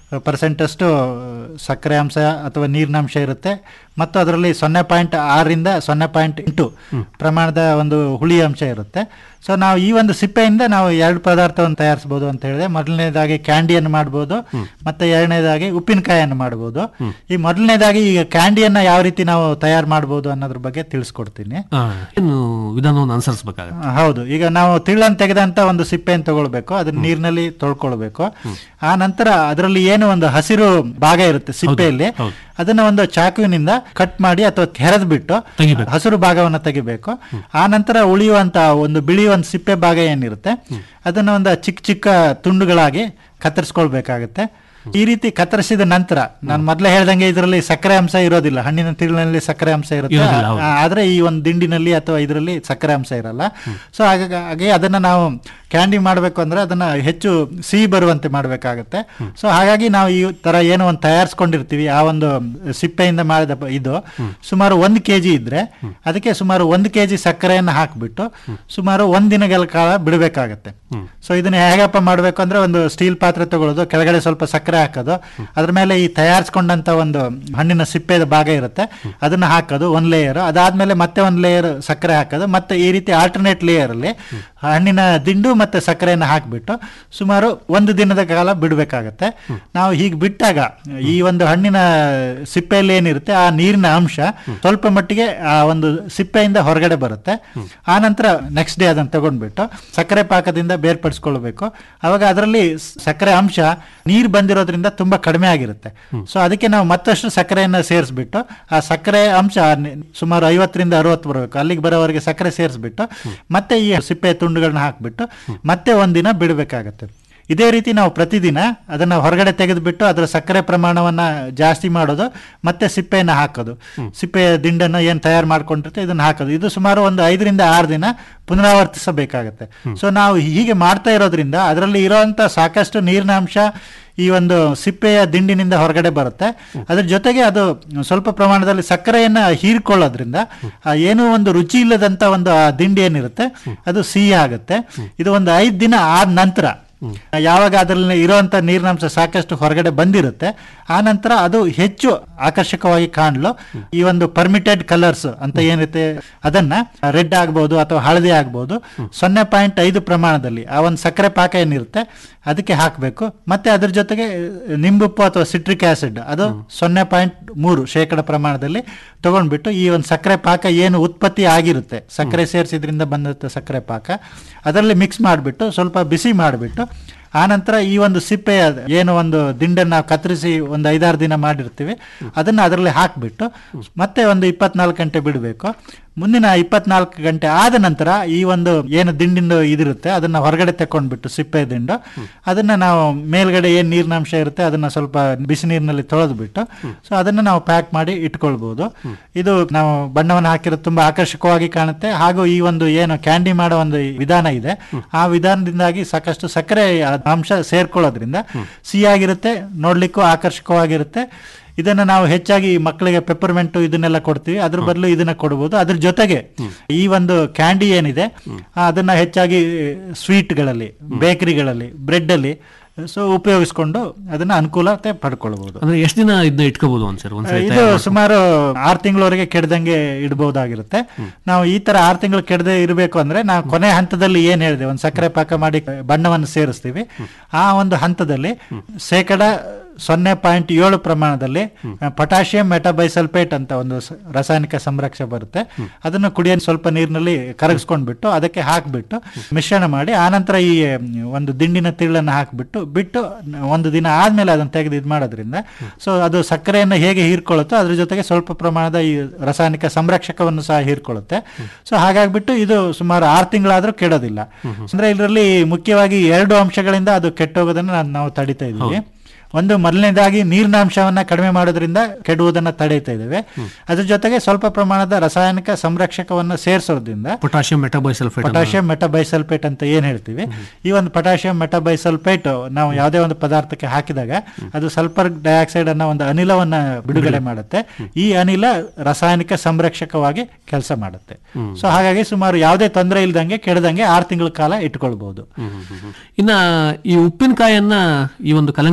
ಪರ್ಸೆಂಟಷ್ಟು ಸಕ್ಕರೆ ಅಂಶ ಅಥವಾ ನೀರಿನಾಂಶ ಇರುತ್ತೆ ಮತ್ತು ಅದರಲ್ಲಿ ಸೊನ್ನೆ ಪಾಯಿಂಟ್ ಆರರಿಂದ ಸೊನ್ನೆ ಪಾಯಿಂಟ್ ಎಂಟು ಪ್ರಮಾಣದ ಒಂದು ಹುಳಿ ಅಂಶ ಇರುತ್ತೆ ಸೊ ನಾವು ಈ ಒಂದು ಸಿಪ್ಪೆಯಿಂದ ನಾವು ಎರಡು ಪದಾರ್ಥವನ್ನು ತಯಾರಿಸಬಹುದು ಅಂತ ಹೇಳಿದೆ ಮೊದಲನೇದಾಗಿ ಕ್ಯಾಂಡಿಯನ್ನು ಮಾಡ್ಬೋದು ಮತ್ತೆ ಎರಡನೇದಾಗಿ ಉಪ್ಪಿನಕಾಯಿಯನ್ನು ಮಾಡ್ಬೋದು ಈ ಮೊದಲನೇದಾಗಿ ಈಗ ಕ್ಯಾಂಡಿಯನ್ನ ಯಾವ ರೀತಿ ನಾವು ತಯಾರು ಮಾಡ್ಬೋದು ಅನ್ನೋದ್ರ ಬಗ್ಗೆ ತಿಳಿಸ್ಕೊಡ್ತೀನಿ ಆ, ಏನು ವಿಧಾನವನ್ನು ಅನುಸರಿಸಬೇಕಾಗುತ್ತೆ ಆ, ಹೌದು ಈಗ ನಾವು ತಿಳ್ಳನ್ನು ತೆಗೆದಂತ ಒಂದು ಸಿಪ್ಪೆಯನ್ನು ತಗೊಳ್ಬೇಕು ಅದನ್ನ ನೀರಿನಲ್ಲಿ ತೊಳ್ಕೊಳ್ಬೇಕು ಆ ನಂತರ ಅದರಲ್ಲಿ ಏನು ಒಂದು ಹಸಿರು ಭಾಗ ಇರುತ್ತೆ ಸಿಪ್ಪೆಯಲ್ಲಿ ಹೌದು. ಅದನ್ನ ಒಂದು ಚಾಕುವಿನಿಂದ ಕಟ್ ಮಾಡಿ ಅಥವಾ ಕೆರೆದು ಬಿಟ್ಟು ತೆಗಿಬೇಕು. ಹಸಿರು ಭಾಗವನ್ನು ತೆಗಿಬೇಕು ಆ ನಂತರ ಉಳಿಯುವಂತ ಒಂದು ಬಿಳಿ ಒಂದು ಸಿಪ್ಪೆ ಭಾಗ ಏನಿರುತ್ತೆ ಅದನ್ನ ಒಂದು ಚಿಕ್ಕ ಚಿಕ್ಕ ತುಂಡುಗಳಾಗಿ ಕತ್ತರಿಸ್ಕೊಳ್ಬೇಕಾಗತ್ತೆ ಈ ರೀತಿ ಕತ್ತರಿಸಿದ ನಂತರ ನಾನು ಮೊದಲೇ ಹೇಳ್ದಂಗೆ ಇದರಲ್ಲಿ ಸಕ್ಕರೆ ಅಂಶ ಇರೋದಿಲ್ಲ ಹಣ್ಣಿನ ತಿರುಳಿನಲ್ಲಿ ಸಕ್ಕರೆ ಅಂಶ ಇರುತ್ತೆ ಇರೋದಿಲ್ಲ, ಹೌದು. ಆ, ಆದ್ರೆ ಈ ಒಂದು ದಿಂಡಿನಲ್ಲಿ ಅಥವಾ ಇದರಲ್ಲಿ ಸಕ್ಕರೆ ಅಂಶ ಇರಲ್ಲ ಸೊ ಹಾಗಾಗಿ ಅದನ್ನ ನಾವು ಕ್ಯಾಂಡಿ ಮಾಡಬೇಕು ಅಂದ್ರೆ ಅದನ್ನ ಹೆಚ್ಚು ಸಿಹಿ ಬರುವಂತೆ ಮಾಡಬೇಕಾಗತ್ತೆ ಸೊ ಹಾಗಾಗಿ ನಾವು ಈ ತರ ಏನೋ ಒಂದು ತಯಾರಿಸ್ಕೊಂಡಿರ್ತೀವಿ ಆ ಒಂದು ಸಿಪ್ಪೆಯಿಂದ ಮಾಡಿದ ಪ- ಇದು ಸುಮಾರು ಒಂದು ಕೆ ಜಿ ಇದ್ರೆ ಅದಕ್ಕೆ ಸುಮಾರು ಒಂದು ಕೆ ಜಿ ಸಕ್ಕರೆಯನ್ನು ಹಾಕ್ಬಿಟ್ಟು ಸುಮಾರು ಒಂದ್ ದಿನಗಳ ಕಾಲ ಬಿಡಬೇಕಾಗತ್ತೆ ಸೊ ಇದನ್ನ ಹೇಗಪ್ಪ ಮಾಡಬೇಕು ಅಂದ್ರೆ ಒಂದು ಸ್ಟೀಲ್ ಪಾತ್ರೆ ತಗೊಳ್ಳೋದು ಕೆಳಗಡೆ ಸ್ವಲ್ಪ ಸಕ್ಕರೆ ಹಾಕೋದು ಅದ್ರ ಮೇಲೆ ಈ ತಯಾರಿಸ್ಕೊಂಡಂತ ಒಂದು ಹಣ್ಣಿನ ಸಿಪ್ಪೆದ ಭಾಗ ಇರುತ್ತೆ ಅದನ್ನ ಹಾಕೋದು ಒಂದ್ ಲೇಯರ್ ಅದಾದ್ಮೇಲೆ ಮತ್ತೆ ಒಂದ್ ಲೇಯರ್ ಸಕ್ಕರೆ ಹಾಕೋದು ಮತ್ತೆ ಈ ರೀತಿ ಆಲ್ಟರ್ನೇಟ್ ಲೇಯರ್ ಅಲ್ಲಿ ಹಣ್ಣಿನ ದಿಂಡು ಮತ್ತೆ ಸಕ್ಕರೆಯನ್ನು ಹಾಕ್ಬಿಟ್ಟು ಸುಮಾರು ಒಂದು ದಿನದ ಕಾಲ ಬಿಡಬೇಕಾಗತ್ತೆ ನಾವು ಹೀಗೆ ಬಿಟ್ಟಾಗ ಈ ಒಂದು ಹಣ್ಣಿನ ಸಿಪ್ಪೆಯಲ್ಲಿ ಏನಿರುತ್ತೆ ಆ ನೀರಿನ ಅಂಶ ಸ್ವಲ್ಪ ಮಟ್ಟಿಗೆ ಆ ಒಂದು ಸಿಪ್ಪೆಯಿಂದ ಹೊರಗಡೆ ಬರುತ್ತೆ ಆ ನಂತರ ನೆಕ್ಸ್ಟ್ ಡೇ ಅದನ್ನು ತಗೊಂಡ್ಬಿಟ್ಟು ಸಕ್ಕರೆ ಪಾಕದಿಂದ ಬೇರ್ಪಡಿಸ್ಕೊಳ್ಬೇಕು ಅವಾಗ ಅದರಲ್ಲಿ ಸ್- ಸಕ್ಕರೆ ಅಂಶ ನೀರು ಬಂದಿರೋದ್ರಿಂದ ತುಂಬಾ ಕಡಿಮೆ ಆಗಿರುತ್ತೆ ಸೊ ಅದಕ್ಕೆ ನಾವು ಮತ್ತಷ್ಟು ಸಕ್ಕರೆಯನ್ನು ಸೇರಿಸ್ಬಿಟ್ಟು ಆ ಸಕ್ಕರೆ ಅಂಶ ನಿ- ಸುಮಾರು ಐವತ್ತರಿಂದ ಅರವತ್ತು ಬರಬೇಕು ಅಲ್ಲಿಗೆ ಬರೋವರೆಗೆ ಸಕ್ಕರೆ ಸೇರಿಸ್ಬಿಟ್ಟು ಮತ್ತೆ ಈ ಸಿಪ್ಪೆ ತುಂಡುಗಳನ್ನ ಹಾಕ್ಬಿಟ್ಟು ಮತ್ತೆ ಒಂದಿನ ಬಿಡಬೇಕಾಗತ್ತೆ ಇದೇ ರೀತಿ ನಾವು ಪ್ರತಿದಿನ ಅದನ್ನ ಹೊರಗಡೆ ತೆಗೆದುಬಿಟ್ಟು ಅದರ ಸಕ್ಕರೆ ಪ್ರಮಾಣವನ್ನ ಜಾಸ್ತಿ ಮಾಡೋದು ಮತ್ತೆ ಸಿಪ್ಪೆಯನ್ನು ಹಾಕೋದು ಸಿಪ್ಪೆಯ ದಿಂಡನ್ನು ಏನು ತಯಾರು ಮಾಡ್ಕೊಂಡಿರುತ್ತೆ ಇದನ್ನ ಹಾಕೋದು ಇದು ಸುಮಾರು ಒಂದು ಐದರಿಂದ ಆರು ದಿನ ಪುನರಾವರ್ತಿಸಬೇಕಾಗತ್ತೆ ಸೊ ನಾವು ಹೀಗೆ ಮಾಡ್ತಾ ಇರೋದ್ರಿಂದ ಅದರಲ್ಲಿ ಇರೋಂಥ ಸಾಕಷ್ಟು ನೀರಿನ ಅಂಶ ಈ ಒಂದು ಸಿಪ್ಪೆಯ ದಿಂಡಿನಿಂದ ಹೊರಗಡೆ ಬರುತ್ತೆ ಅದ್ರ ಜೊತೆಗೆ ಅದು ಸ್ವಲ್ಪ ಪ್ರಮಾಣದಲ್ಲಿ ಸಕ್ಕರೆಯನ್ನ ಹೀರ್ಕೊಳ್ಳೋದ್ರಿಂದ ಆ ಏನೋ ಒಂದು ರುಚಿ ಇಲ್ಲದಂತ ಒಂದು ಆ ದಿಂಡಿ ಏನಿರುತ್ತೆ ಅದು ಸಿಹಿ ಆಗುತ್ತೆ ಇದು ಒಂದು ಐದು ದಿನ ಆದ ನಂತರ ಯಾವಾಗ ಅದರಲ್ಲಿ ಇರುವಂತ ನೀರಿನಾಂಶ ಸಾಕಷ್ಟು ಹೊರಗಡೆ ಬಂದಿರುತ್ತೆ ಆ ನಂತರ ಅದು ಹೆಚ್ಚು ಆಕರ್ಷಕವಾಗಿ ಕಾಣಲು ಈ ಒಂದು ಪರ್ಮಿಟೆಡ್ ಕಲರ್ಸ್ ಅಂತ ಏನಿರುತ್ತೆ ಅದನ್ನ ರೆಡ್ ಆಗ್ಬಹುದು ಅಥವಾ ಹಳದಿ ಆಗ್ಬಹುದು ಸೊನ್ನೆ ಪಾಯಿಂಟ್ ಐದು ಪ್ರಮಾಣದಲ್ಲಿ ಆ ಒಂದು ಸಕ್ಕರೆ ಪಾಕ ಏನಿರುತ್ತೆ ಅದಕ್ಕೆ ಹಾಕಬೇಕು ಮತ್ತೆ ಅದ್ರ ಜೊತೆಗೆ ನಿಂಬುಪ್ಪು ಅಥವಾ ಸಿಟ್ರಿಕ್ ಆಸಿಡ್ ಅದು ಸೊನ್ನೆ ಪಾಯಿಂಟ್ ಮೂರು ಶೇಕಡ ಪ್ರಮಾಣದಲ್ಲಿ ತಗೊಂಡ್ಬಿಟ್ಟು ಈ ಒಂದು ಸಕ್ಕರೆ ಪಾಕ ಏನು ಉತ್ಪತ್ತಿ ಆಗಿರುತ್ತೆ ಸಕ್ಕರೆ ಸೇರಿಸಿದ್ರಿಂದ ಬಂದಂಥ ಸಕ್ಕರೆ ಪಾಕ ಅದರಲ್ಲಿ ಮಿಕ್ಸ್ ಮಾಡಿಬಿಟ್ಟು ಸ್ವಲ್ಪ ಬಿಸಿ ಮಾಡಿಬಿಟ್ಟು ಆನಂತರ ಈ ಒಂದು ಸಿಪ್ಪೆಯ ಏನು ಒಂದು ದಿಂಡನ್ನು ನಾವು ಕತ್ತರಿಸಿ ಒಂದು ಐದಾರು ದಿನ ಮಾಡಿರ್ತೀವಿ ಅದನ್ನು ಅದರಲ್ಲಿ ಹಾಕಿಬಿಟ್ಟು ಮತ್ತೆ ಒಂದು ಇಪ್ಪತ್ನಾಲ್ಕು ಗಂಟೆ ಬಿಡಬೇಕು ಮುಂದಿನ ಇಪ್ಪತ್ನಾಲ್ಕು ಗಂಟೆ ಆದ ನಂತರ ಈ ಒಂದು ಏನು ದಿಂಡಿಂದು ಇದಿರುತ್ತೆ ಅದನ್ನ ಹೊರಗಡೆ ತಕೊಂಡ್ಬಿಟ್ಟು ಸಿಪ್ಪೆ ದಿಂಡು ಅದನ್ನ ನಾವು ಮೇಲ್ಗಡೆ ಏನು ನೀರಿನಾಂಶ ಇರುತ್ತೆ ಅದನ್ನ ಸ್ವಲ್ಪ ಬಿಸಿ ನೀರಿನಲ್ಲಿ ತೊಳೆದ್ಬಿಟ್ಟು ಸೊ ಅದನ್ನ ನಾವು ಪ್ಯಾಕ್ ಮಾಡಿ ಇಟ್ಕೊಳ್ಬಹುದು ಇದು ನಾವು ಬಣ್ಣವನ್ನು ಹಾಕಿರೋದು ತುಂಬಾ ಆಕರ್ಷಕವಾಗಿ ಕಾಣುತ್ತೆ ಹಾಗೂ ಈ ಒಂದು ಏನು ಕ್ಯಾಂಡಿ ಮಾಡೋ ಒಂದು ವಿಧಾನ ಇದೆ ಆ ವಿಧಾನದಿಂದಾಗಿ ಸಾಕಷ್ಟು ಸಕ್ಕರೆ ಅಂಶ ಸೇರ್ಕೊಳ್ಳೋದ್ರಿಂದ ಸಿಹಿಯಾಗಿರುತ್ತೆ ನೋಡ್ಲಿಕ್ಕೂ ಆಕರ್ಷಕವಾಗಿರುತ್ತೆ ಇದನ್ನ ನಾವು ಹೆಚ್ಚಾಗಿ ಮಕ್ಕಳಿಗೆ ಪೆಪ್ಪರ್ಮೆಂಟ್ ಇದನ್ನೆಲ್ಲ ಕೊಡ್ತೀವಿ ಅದ್ರ ಬದಲು ಇದನ್ನ ಕೊಡಬಹುದು ಅದ್ರ ಜೊತೆಗೆ ಈ ಒಂದು ಕ್ಯಾಂಡಿ ಏನಿದೆ ಆ, ಅದನ್ನ ಹೆಚ್ಚಾಗಿ ಸ್ವೀಟ್ಗಳಲ್ಲಿ ಬೇಕರಿಗಳಲ್ಲಿ ಬ್ರೆಡ್ ಅಲ್ಲಿ ಸೊ ಉಪಯೋಗಿಸ್ಕೊಂಡು ಅದನ್ನ ಅನುಕೂಲತೆ ಪಡ್ಕೊಳ್ಬಹುದು ಅಂದ್ರೆ ಎಷ್ಟು ದಿನ ಇದನ್ನ ಇಟ್ಕೋಬಹುದು ಒಂದ್ಸರಿ ಒಂದ್ಸರಿ ಇದು ತಯಾರ್ ಮಾಡ್ಕೊಂಡು? ಸುಮಾರು ಆರು ತಿಂಗಳವರೆಗೆ ಕೆಡ್ದಂಗೆ ಇಡಬಹುದಾಗಿರುತ್ತೆ ನಾವು ಈ ತರ ಆರು ತಿಂಗಳು ಕೆಡದೆ ಇರಬೇಕು ಅಂದ್ರೆ ನಾವು ಕೊನೆ ಹಂತದಲ್ಲಿ ಏನ್ ಹೇಳಿದೆ ಒಂದು ಸಕ್ಕರೆ ಪಾಕ ಮಾಡಿ ಬಣ್ಣವನ್ನು ಸೇರಿಸ್ತೀವಿ ಆ ಒಂದು ಹಂತದಲ್ಲಿ ಶೇಕಡ ಸೊನ್ನೆ ಪಾಯಿಂಟ್ ಏಳು ಪ್ರಮಾಣದಲ್ಲಿ ಪೊಟ್ಯಾಷಿಯಂ ಮೆಟಾಬೈಸಲ್ಪೇಟ್ ಅಂತ ಒಂದು ಸ- ರಾಸಾಯನಿಕ ಸಂರಕ್ಷ ಬರುತ್ತೆ ಅದನ್ನು ಕುಡಿಯೋ ಸ್ವಲ್ಪ ನೀರಿನಲ್ಲಿ ಕರಗಿಸ್ಕೊಂಡ್ಬಿಟ್ಟು ಅದಕ್ಕೆ ಹಾಕ್ಬಿಟ್ಟು ಮಿಶ್ರಣ ಮಾಡಿ ಆನಂತರ ಈ ಮ್, ಒಂದು ದಿಂಡಿನ ತಿರುಳನ್ನು ಹಾಕ್ಬಿಟ್ಟು ಬಿಟ್ಟು ನ- ಒಂದು ದಿನ ಆದ್ಮೇಲೆ ಅದನ್ನು ತೆಗೆದು ಇದು ಮಾಡೋದ್ರಿಂದ ಸೊ ಅದು ಸಕ್ಕರೆಯನ್ನು ಹೇಗೆ ಹೀರ್ಕೊಳ್ಳುತ್ತೋ ಅದ್ರ ಜೊತೆಗೆ ಸ್ವಲ್ಪ ಪ್ರಮಾಣದ ಈ ರಾಸಾಯನಿಕ ಸಂರಕ್ಷಕವನ್ನು ಸಹ ಹೀರ್ಕೊಳ್ಳುತ್ತೆ ಸೊ ಹಾಗಾಗ್ಬಿಟ್ಟು ಇದು ಸುಮಾರು ಆರು ತಿಂಗಳಾದ್ರೂ ಕೆಡೋದಿಲ್ಲ ಅಂದ್ರೆ ಇದರಲ್ಲಿ ಮುಖ್ಯವಾಗಿ ಎರಡು ಅಂಶಗಳಿಂದ ಅದು ಕೆಟ್ಟೋಗೋದನ್ನ ನಾನ್- ನಾವು ತಡಿತಾ ಇದ್ದೀವಿ ಒಂದು ಮೊದಲನೇದಾಗಿ ನೀರಿನ ಅಂಶವನ್ನ ಕಡಿಮೆ ಮಾಡೋದ್ರಿಂದ ಕೆಡುವುದನ್ನ ತಡೆಯುತ್ತಾ ಇದ್ದೇವೆ ಅದ್ರ ಜೊತೆಗೆ ಸ್ವಲ್ಪ ಪ್ರಮಾಣದ ರಾಸಾಯನಿಕ ಸಂರಕ್ಷಕವನ್ನ ಸೇರಿಸೋದ್ರಿಂದ ಪೊಟ್ಯಾಷಿಯಂ ಮೆಟಾಬೈಸಲ್ಫೇಟ್ ಪೊಟ್ಯಾಷಿಯಂ ಮೆಟಾಬೈಸಲ್ಪೇಟ್ ಅಂತ ಏನ್ ಹೇಳ್ತೀವಿ ಈ ಒಂದು ಪೊಟ್ಯಾಷಿಯಂ ಮೆಟಾಬೈಸಲ್ಪೇಟ್ ನಾವು ಯಾವುದೇ ಒಂದು ಪದಾರ್ಥಕ್ಕೆ ಹಾಕಿದಾಗ ಅದು ಸಲ್ಫರ್ ಡೈಆಕ್ಸೈಡ್ ಅನ್ನೋ ಒಂದು ಅನಿಲವನ್ನ ಬಿಡುಗಡೆ ಮಾಡುತ್ತೆ ಈ ಅನಿಲ ರಾಸಾಯನಿಕ ಸಂರಕ್ಷಕವಾಗಿ ಕೆಲಸ ಮಾಡುತ್ತೆ ಸೊ ಹಾಗಾಗಿ ಸುಮಾರು ಯಾವುದೇ ತೊಂದರೆ ಇಲ್ದಂಗೆ ಕೆಡದಂಗೆ ಆರು ತಿಂಗಳ ಕಾಲ ಇಟ್ಕೊಳ್ಬಹುದು ಇನ್ನ ಈ ಉಪ್ಪಿನಕಾಯನ್ನ ಈ ಒಂದು ಕಲ್ಲಂಗಡಿ ಸಿಪ್ಪೆಯಿಂದ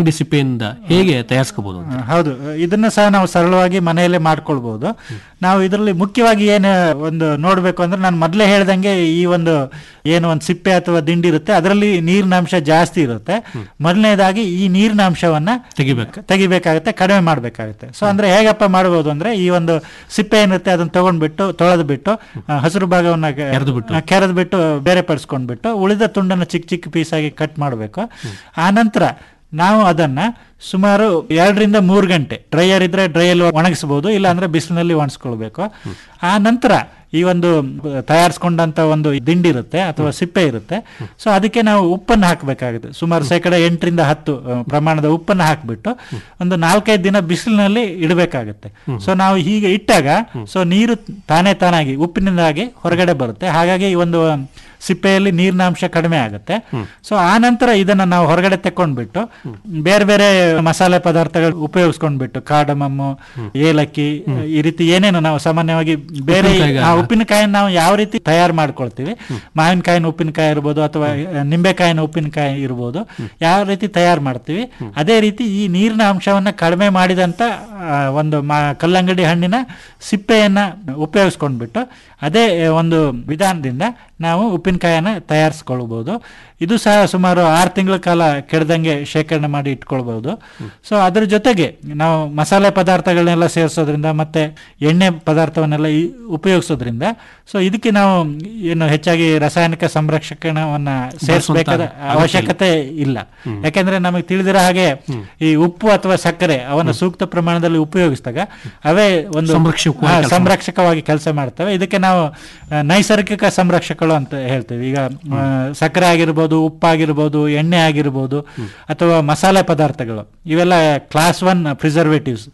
ಸಿಪ್ಪೆಯಿಂದ ಹೇಗೆ ತಯಾರಿಸ್ಕೋಬಹುದು ಅಂತ ಹೌದು ಇದನ್ನ ಸಹ ನಾವು ಸರಳವಾಗಿ ಮನೆಯಲ್ಲೇ ಮಾಡ್ಕೊಳ್ಬಹುದು ನಾವು ಇದರಲ್ಲಿ ಮುಖ್ಯವಾಗಿ ಏನು ಒಂದು ನೋಡ್ಬೇಕು ಅಂದ್ರೆ ನಾನು ಮೊದಲೇ ಹೇಳ್ದಂಗೆ ಈ ಒಂದು ಏನು ಒಂದು ಸಿಪ್ಪೆ ಅಥವಾ ದಿಂಡಿ ಇರುತ್ತೆ ಅದರಲ್ಲಿ ನೀರಿನ ಅಂಶ ಜಾಸ್ತಿ ಇರುತ್ತೆ ಮೊದಲನೇದಾಗಿ ಈ ನೀರಿನ ಅಂಶವನ್ನ ತೆಗಿಬೇಕು ತೆಗಿಬೇಕಾಗುತ್ತೆ ಕಡಿಮೆ ಮಾಡಬೇಕಾಗುತ್ತೆ ಸೊ ಅಂದ್ರೆ ಹೇಗಪ್ಪ ಮಾಡಬಹುದು ಅಂದ್ರೆ ಈ ಒಂದು ಸಿಪ್ಪೆ ಏನಿರುತ್ತೆ ಅದನ್ನ ತಗೊಂಡ್ಬಿಟ್ಟು ತೊಳೆದು ಬಿಟ್ಟು ಆ, ಹಸಿರು ಭಾಗವನ್ನ ಕೆರೆದ್ಬಿಟ್ಟು. ಕೆರೆದು ಬಿಟ್ಟು ಬೇರೆ ಪಡಿಸ್ಕೊಂಡ್ಬಿಟ್ಟು ಉಳಿದ ತುಂಡನ್ನು ಚಿಕ್ಕ ಚಿಕ್ಕ ಪೀಸ್ ಆಗಿ ಕಟ್ ಮಾಡಬೇಕು ಆ ನಂತರ ನಾವು ಅದನ್ನ ಸುಮಾರು ಎರಡರಿಂದ ಮೂರು ಗಂಟೆ ಡ್ರೈಯರ್ ಇದ್ರೆ ಡ್ರೈಯಲ್ಲಿ ಒಣಗಿಸಬಹುದು ಇಲ್ಲ ಅಂದ್ರೆ ಬಿಸಿಲಿನಲ್ಲಿ ಒಣಗಿಸ್ಕೊಳ್ಬೇಕು ಆ ನಂತರ ಈ ಒಂದು ತಯಾರಿಸ್ಕೊಂಡಂತ ಒಂದು ದಿಂಡಿ ಇರುತ್ತೆ ಅಥವಾ ಸಿಪ್ಪೆ ಇರುತ್ತೆ ಸೊ ಅದಕ್ಕೆ ನಾವು ಉಪ್ಪನ್ನು ಹಾಕಬೇಕಾಗುತ್ತೆ ಸುಮಾರು ಶೇಕಡ ಎಂಟರಿಂದ ಹತ್ತು ಆ, ಪ್ರಮಾಣದ ಉಪ್ಪನ್ನು ಹಾಕ್ಬಿಟ್ಟು ಒಂದು ನಾಲ್ಕೈದು ದಿನ ಬಿಸಿಲಿನಲ್ಲಿ ಇಡಬೇಕಾಗುತ್ತೆ ಸೊ ನಾವು ಹೀಗೆ ಇಟ್ಟಾಗ ಸೊ ನೀರು ತಾನೇ ತಾನಾಗಿ ಉಪ್ಪಿನಿಂದಾಗಿ ಹೊರಗಡೆ ಬರುತ್ತೆ ಹಾಗಾಗಿ ಈ ಒಂದು ಸಿಪ್ಪೆಯಲ್ಲಿ ನೀರಿನ ಅಂಶ ಕಡಿಮೆ ಆಗುತ್ತೆ ಸೊ ಆ ನಂತರ ಇದನ್ನ ನಾವು ಹೊರಗಡೆ ತೆಕ್ಕೊಂಡ್ಬಿಟ್ಟು ಬೇರೆ ಬೇರೆ ಮಸಾಲೆ ಪದಾರ್ಥಗಳು ಉಪಯೋಗಿಸ್ಕೊಂಡ್ಬಿಟ್ಟು ಕಾಡಮಮ್ಮು ಏಲಕ್ಕಿ ಈ ರೀತಿ ಏನೇನು ನಾವು ಸಾಮಾನ್ಯವಾಗಿ ಬೇರೆ ಉಪ್ಪಿನಕಾಯಿಗೆ ಆ ಉಪ್ಪಿನಕಾಯಿನ ನಾವು ಯಾವ ರೀತಿ ತಯಾರು ಮಾಡ್ಕೊಳ್ತೀವಿ ಮಾವಿನಕಾಯಿನ ಉಪ್ಪಿನಕಾಯಿ ಇರ್ಬೋದು ಅಥವಾ ನಿಂಬೆಕಾಯಿನ ಉಪ್ಪಿನಕಾಯಿ ಇರ್ಬೋದು ಯಾವ ರೀತಿ ತಯಾರು ಮಾಡ್ತೀವಿ ಅದೇ ರೀತಿ ಈ ನೀರಿನ ಅಂಶವನ್ನ ಕಡಿಮೆ ಮಾಡಿದಂತ ಆ, ಒಂದು ಮಾ- ಕಲ್ಲಂಗಡಿ ಹಣ್ಣಿನ ಸಿಪ್ಪೆಯನ್ನ ಉಪಯೋಗಿಸ್ಕೊಂಡ್ಬಿಟ್ಟು ಅದೇ ಒಂದು ವಿಧಾನದಿಂದ ನಾವು ಉಪ್ಪಿನಕಾಯಿನ ತಯಾರಿಸ್ಕೊಳ್ಬಹುದು ಇದು ಸಹ ಸುಮಾರು ಆರು ತಿಂಗಳ ಕಾಲ ಕೆಡದಂಗೆ ಶೇಖರಣೆ ಮಾಡಿ ಇಟ್ಕೊಳ್ಬಹುದು ಸೊ ಅದ್ರ ಜೊತೆಗೆ ನಾವು ಮಸಾಲೆ ಪದಾರ್ಥಗಳನ್ನೆಲ್ಲ ಸೇರಿಸೋದ್ರಿಂದ ಮತ್ತೆ ಎಣ್ಣೆ ಪದಾರ್ಥವನ್ನೆಲ್ಲ ಈ- ಉಪಯೋಗಿಸೋದ್ರಿಂದ ಸೊ ಇದಕ್ಕೆ ನಾವು ಏನು ಹೆಚ್ಚಾಗಿ ರಾಸಾಯನಿಕ ಸಂರಕ್ಷಕಣವನ್ನ ಸೇರಿಸಬೇಕಾದ ಅವಶ್ಯಕತೆ ಇಲ್ಲ ಯಾಕೆಂದ್ರೆ ನಮಗೆ ತಿಳಿದಿರೋ ಹಾಗೆ ಈ ಉಪ್ಪು ಅಥವಾ ಸಕ್ಕರೆ ಅವನ್ನ ಸೂಕ್ತ ಪ್ರಮಾಣದಲ್ಲಿ ಉಪಯೋಗಿಸಿದಾಗ ಅವೇ ಒಂದು ಸಂರಕ್ಷಕವಾಗಿ ಹಾ, ಕೆಲ್ಸ ಸಂರಕ್ಷಕವಾಗಿ ಕೆಲಸ ಮಾಡ್ತವೆ ಇದಕ್ಕೆ ನಾವು ಆ, ನೈಸರ್ಗಿಕ ಸಂರಕ್ಷಕಗಳು ಅಂತ ಹೇಳ್ತೀವಿ ಈಗ ಆ, ಸಕ್ಕರೆ ಆಗಿರ್ಬೋದು ಉಪ್ಪಾಗಿರ್ಬೋದು ಎಣ್ಣೆ ಆಗಿರ್ಬೋದು ಅಥವಾ ಮಸಾಲೆ ಪದಾರ್ಥಗಳು ಇವೆಲ್ಲ ಕ್ಲಾಸ್ ಒನ್ ಪ್ರಿಸರ್ವೇಟಿವ್ಸ್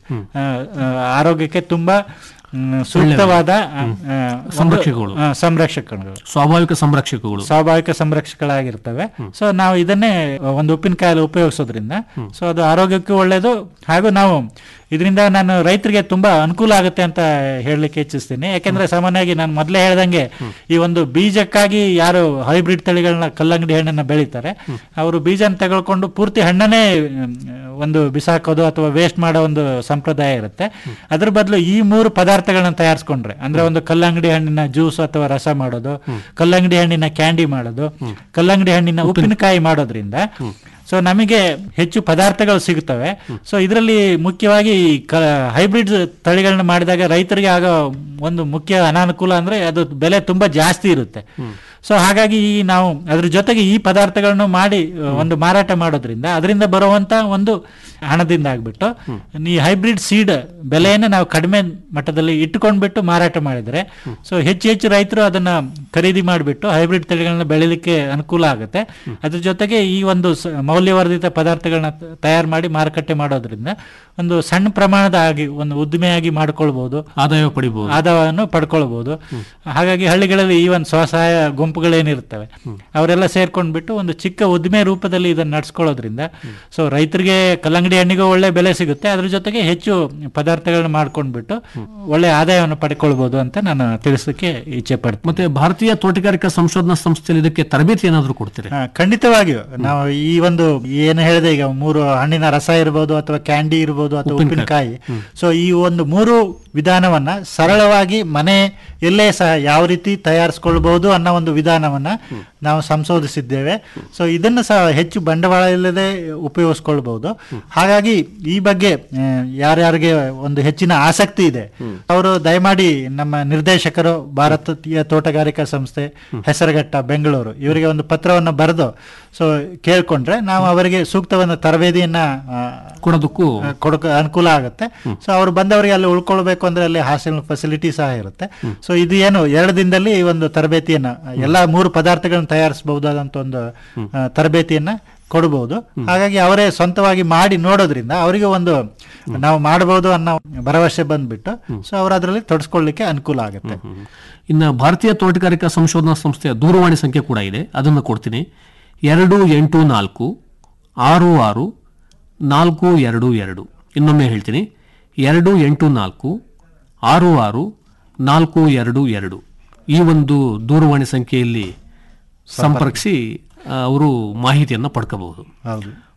ಆರೋಗ್ಯಕ್ಕೆ ತುಂಬಾ ಮ್, ಸೂಕ್ತವಾದ ಆ, ಆ, ಒಂದು- ಸಂರಕ್ಷಕಗಳು. ಆ, ಸಂರಕ್ಷಕಗಳು ಸ್ವಾಭಾವಿಕ ಸಂರಕ್ಷಕಗಳು ಸ್ವಾಭಾವಿಕ ಸಂರಕ್ಷಕಗಳಾಗಿರ್ತವೆ ಸೊ ನಾವು ಇದನ್ನೇ ಒಂದು ಉಪ್ಪಿನಕಾಯಲ್ಲಿ ಉಪಯೋಗಿಸೋದ್ರಿಂದ ಸೊ ಅದು ಆರೋಗ್ಯಕ್ಕೂ ಒಳ್ಳೆಯದು ಹಾಗೂ ನಾವು ಇದರಿಂದ ನಾನು ರೈತರಿಗೆ ತುಂಬಾ ಅನುಕೂಲ ಆಗುತ್ತೆ ಅಂತ ಹೇಳಲಿಕ್ಕೆ ಇಚ್ಛಿಸ್ತೀನಿ ಯಾಕೆಂದ್ರೆ ಸಾಮಾನ್ಯವಾಗಿ ನಾನು ಮೊದಲೇ ಹೇಳ್ದಂಗೆ ಈ ಒಂದು ಬೀಜಕ್ಕಾಗಿ ಯಾರು ಹೈಬ್ರಿಡ್ ತಳಿಗಳನ್ನ ಕಲ್ಲಂಗಡಿ ಹಣ್ಣನ್ನ ಬೆಳೀತಾರೆ ಅವರು ಬೀಜನ ತೆಗೆದುಕೊಂಡು ಪೂರ್ತಿ ಹಣ್ಣನ್ನೇ ಮ್, ಒಂದು ಬಿಸಾಕೋದು ಅಥವಾ ವೇಸ್ಟ್ ಮಾಡೋ ಒಂದು ಸಂಪ್ರದಾಯ ಇರುತ್ತೆ ಅದ್ರ ಬದಲು ಈ ಮೂರು ಪದಾರ್ಥಗಳನ್ನ ತಯಾರಿಸ್ಕೊಂಡ್ರೆ ಅಂದ್ರೆ ಒಂದು ಕಲ್ಲಂಗಡಿ ಹಣ್ಣಿನ ಜ್ಯೂಸ್ ಅಥವಾ ರಸ ಮಾಡೋದು ಕಲ್ಲಂಗಡಿ ಹಣ್ಣಿನ ಕ್ಯಾಂಡಿ ಮಾಡೋದು ಕಲ್ಲಂಗಡಿ ಹಣ್ಣಿನ ಉಪ್ಪಿನಕಾಯಿ ಮಾಡೋದ್ರಿಂದ ಸೊ ನಮಗೆ ಹೆಚ್ಚು ಪದಾರ್ಥಗಳು ಸಿಗುತ್ತವೆ ಸೊ ಇದರಲ್ಲಿ ಮುಖ್ಯವಾಗಿ ಹೈಬ್ರಿಡ್ ತಳಿಗಳನ್ನ ಮಾಡಿದಾಗ ರೈತರಿಗೆ ಆಗೋ ಒಂದು ಮುಖ್ಯ ಅನಾನುಕೂಲ ಅಂದ್ರೆ ಅದು ಬೆಲೆ ತುಂಬಾ ಜಾಸ್ತಿ ಇರುತ್ತೆ ಸೊ ಹಾಗಾಗಿ ಈ ನಾವು ಅದ್ರ ಜೊತೆಗೆ ಈ ಪದಾರ್ಥಗಳನ್ನು ಮಾಡಿ ಅ, ಒಂದು ಮಾರಾಟ ಮಾಡೋದ್ರಿಂದ ಅದರಿಂದ ಬರುವಂತ ಒಂದು ಹಣದಿಂದ ಆಗ್ಬಿಟ್ಟು ಈ ಹೈಬ್ರಿಡ್ ಸೀಡ್ ಬೆಲೆಯನ್ನು ನಾವು ಕಡಿಮೆ ಮಟ್ಟದಲ್ಲಿ ಇಟ್ಟುಕೊಂಡ್ಬಿಟ್ಟು ಮಾರಾಟ ಮಾಡಿದರೆ ಸೊ ಹೆಚ್ಚು ಹೆಚ್ಚು ರೈತರು ಅದನ್ನ ಖರೀದಿ ಮಾಡಿಬಿಟ್ಟು ಹೈಬ್ರಿಡ್ ತಳಿಗಳನ್ನ ಬೆಳಿಲಿಕ್ಕೆ ಅನುಕೂಲ ಆಗುತ್ತೆ ಅದ್ರ ಜೊತೆಗೆ ಈ ಒಂದು ಸ- ಮೌಲ್ಯವರ್ಧಿತ ಪದಾರ್ಥಗಳನ್ನ ತ- ತಯಾರು ಮಾಡಿ ಮಾರುಕಟ್ಟೆ ಮಾಡೋದ್ರಿಂದ ಒಂದು ಸಣ್ಣ ಪ್ರಮಾಣದ ಆಗಿ ಒಂದು ಉದ್ದಿಮೆಯಾಗಿ ಮಾಡ್ಕೊಳ್ಬಹುದು ಆದಾಯ ಪಡಿಬಹುದು ಆದಾಯವನ್ನು ಪಡ್ಕೊಳ್ಬಹುದು ಹಾಗಾಗಿ ಹಳ್ಳಿಗಳಲ್ಲಿ ಈ ಒಂದು ಸ್ವಸಹಾಯ ಗುಂಪುಗಳೇನಿರ್ತವೆ ಅವರೆಲ್ಲ ಸೇರ್ಕೊಂಡ್ಬಿಟ್ಟು ಒಂದು ಚಿಕ್ಕ ಉದ್ದಿಮೆ ರೂಪದಲ್ಲಿ ಇದನ್ನ ನಡ್ಸ್ಕೊಳ್ಳೋದ್ರಿಂದ ಸೊ ರೈತರಿಗೆ ಕಲ್ಲಂಗಡಿ ಹಣ್ಣಿಗೂ ಒಳ್ಳೆ ಬೆಲೆ ಸಿಗುತ್ತೆ ಅದ್ರ ಜೊತೆಗೆ ಹೆಚ್ಚು ಪದಾರ್ಥಗಳನ್ನ ಮಾಡ್ಕೊಂಡ್ಬಿಟ್ಟು ಒಳ್ಳೆ ಆದಾಯವನ್ನು ಪಡ್ಕೊಳ್ಬಹುದು ಅಂತ ನಾನು ತಿಳಿಸಲಿಕ್ಕೆ ಇಚ್ಛೆ ಪಡ್ತೀನಿ ಮತ್ತೆ ಭಾರತೀಯ ತೋಟಗಾರಿಕಾ ಸಂಶೋಧನಾ ಸಂಸ್ಥೆಯಲ್ಲಿ ಇದಕ್ಕೆ ತರಬೇತಿ ಏನಾದರೂ ಕೊಡ್ತೀರಿ ಹಾ, ಖಂಡಿತವಾಗಿಯೂ ನಾವು ಈ ಒಂದು ಏನು ಹೇಳಿದೆ ಈಗ ಮೂರು ಹಣ್ಣಿನ ರಸ ಇರ್ಬೋದು ಅಥವಾ ಕ್ಯಾಂಡಿ ಇರ್ಬೋದು ಅಥವಾ ಉಪ್ಪಿನಕಾಯಿ ಸೊ ಈ ಒಂದು ಮೂರು ವಿಧಾನವನ್ನ ಸರಳವಾಗಿ ಮನೆ ಎಲ್ಲೇ ಸಹ ಯಾವ ರೀತಿ ತಯಾರಿಸ್ಕೊಳ್ಬಹುದು ಅನ್ನೋ ಒಂದು ವಿಧಾನವನ್ನ ನಾವು ಸಂಶೋಧಿಸಿದ್ದೇವೆ ಸೊ ಇದನ್ನು ಸಹ ಹೆಚ್ಚು ಬಂಡವಾಳ ಇಲ್ಲದೆ ಉಪಯೋಗಿಸ್ಕೊಳ್ಬಹುದು ಹಾಗಾಗಿ ಈ ಬಗ್ಗೆ ಆ, ಯಾರ್ಯಾರಿಗೆ ಒಂದು ಹೆಚ್ಚಿನ ಆಸಕ್ತಿ ಇದೆ ಅವರು ದಯಮಾಡಿ ನಮ್ಮ ನಿರ್ದೇಶಕರು ಭಾರತೀಯ ತೋಟಗಾರಿಕಾ ಸಂಸ್ಥೆ ಹೆಸರುಘಟ್ಟ ಬೆಂಗಳೂರು ಇವರಿಗೆ ಒಂದು ಪತ್ರವನ್ನು ಬರೆದು ಸೊ ಕೇಳ್ಕೊಂಡ್ರೆ ನಾವು ಅವರಿಗೆ ಸೂಕ್ತವಾದ ತರಬೇತಿಯನ್ನ ಆ, ಕೊಡೋದಕ್ಕೂ ಆ, ಕೊಡಕ ಅನುಕೂಲ ಆಗುತ್ತೆ ಸೊ ಅವ್ರು ಬಂದವರಿಗೆ ಅಲ್ಲಿ ಉಳ್ಕೊಳ್ಬೇಕು ಅಂದ್ರೆ ಅಲ್ಲಿ ಹಾಸ್ಟೆಲ್ ಫೆಸಿಲಿಟಿ ಸಹ ಇರುತ್ತೆ ಸೊ ಇದು ಏನು ಎರಡು ದಿನದಲ್ಲಿ ಈ ಒಂದು ತರಬೇತಿಯನ್ನ ಎಲ್ಲಾ ಮೂರು ಪದಾರ್ಥಗಳನ್ನು ತಯಾರಿಸಬಹುದಾದಂತ ಒಂದು ಆ, ತರಬೇತಿಯನ್ನ ಕೊಡಬಹುದು ಹಾಗಾಗಿ ಅವರೇ ಸ್ವಂತವಾಗಿ ಮಾಡಿ ನೋಡೋದ್ರಿಂದ ಅವರಿಗೆ ಒಂದು ನಾವು ಮಾಡಬಹುದು ಅನ್ನೋ ಭರವಸೆ ಬಂದ್ಬಿಟ್ಟು ಸೊ ಅವರು ಅದರಲ್ಲಿ ತೊಡಸ್ಕೊಳ್ಳಿಕ್ಕೆ ಅನುಕೂಲ ಆಗುತ್ತೆ ಇನ್ನು ಭಾರತೀಯ ತೋಟಗಾರಿಕಾ ಸಂಶೋಧನಾ ಸಂಸ್ಥೆಯ ದೂರವಾಣಿ ಸಂಖ್ಯೆ ಕೂಡ ಇದೆ ಅದನ್ನು ಕೊಡ್ತೀನಿ ಎರಡು ಎಂಟು ನಾಲ್ಕು ಆರು ಆರು ನಾಲ್ಕು ಎರಡು ಎರಡು ಇನ್ನೊಮ್ಮೆ ಹೇಳ್ತೀನಿ ಎರಡು ಎಂಟು ನಾಲ್ಕು ಆರು ಆರು ನಾಲ್ಕು ಎರಡು ಎರಡು ಈ ಒಂದು ದೂರವಾಣಿ ಸಂಖ್ಯೆಯಲ್ಲಿ ಸಂಪರ್ಕಿಸಿ ಆ, ಅವರು ಮಾಹಿತಿಯನ್ನು ಪಡ್ಕೋಬಹುದು ಹೌದು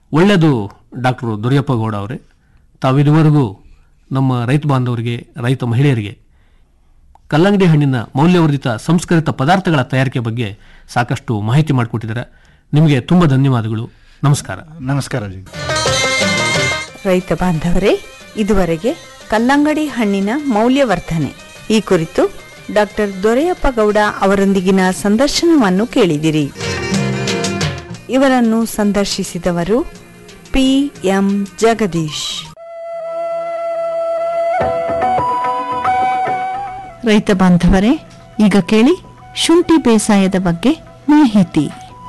ಒಳ್ಳೆಯದು ಡಾಕ್ಟರ್ ದುರ್ಯಪ್ಪ ಗೌಡ ಅವರೇ ತಾವಿದುವರೆಗೂ ನಮ್ಮ ರೈತ ಬಾಂಧವರಿಗೆ ರೈತ ಮಹಿಳೆಯರಿಗೆ ಕಲ್ಲಂಗಡಿ ಹಣ್ಣಿನ ಮೌಲ್ಯವರ್ಧಿತ ಸಂಸ್ಕರಿತ ಪದಾರ್ಥಗಳ ತಯಾರಿಕೆ ಬಗ್ಗೆ ಸಾಕಷ್ಟು ಮಾಹಿತಿ ಮಾಡಿಕೊಟ್ಟಿದ್ದಾರೆ ನಿಮಗೆ ತುಂಬ ಧನ್ಯವಾದಗಳು ನಮಸ್ಕಾರ ನಮಸ್ಕಾರ ಜಿ ರೈತ ಬಾಂಧವರೇ ಇದುವರೆಗೆ ಕಲ್ಲಂಗಡಿ ಹಣ್ಣಿನ ಮೌಲ್ಯವರ್ಧನೆ ಈ ಕುರಿತು ಡಾಕ್ಟರ್ ದೊರೆಯಪ್ಪ ಗೌಡ ಅವರೊಂದಿಗಿನ ಸಂದರ್ಶನವನ್ನು ಕೇಳಿದಿರಿ ಇವರನ್ನು ಸಂದರ್ಶಿಸಿದವರು ಪಿ ಎಂ ಜಗದೀಶ್ ರೈತ ಬಾಂಧವರೇ ಈಗ ಕೇಳಿ ಶುಂಠಿ ಬೇಸಾಯದ ಬಗ್ಗೆ ಮಾಹಿತಿ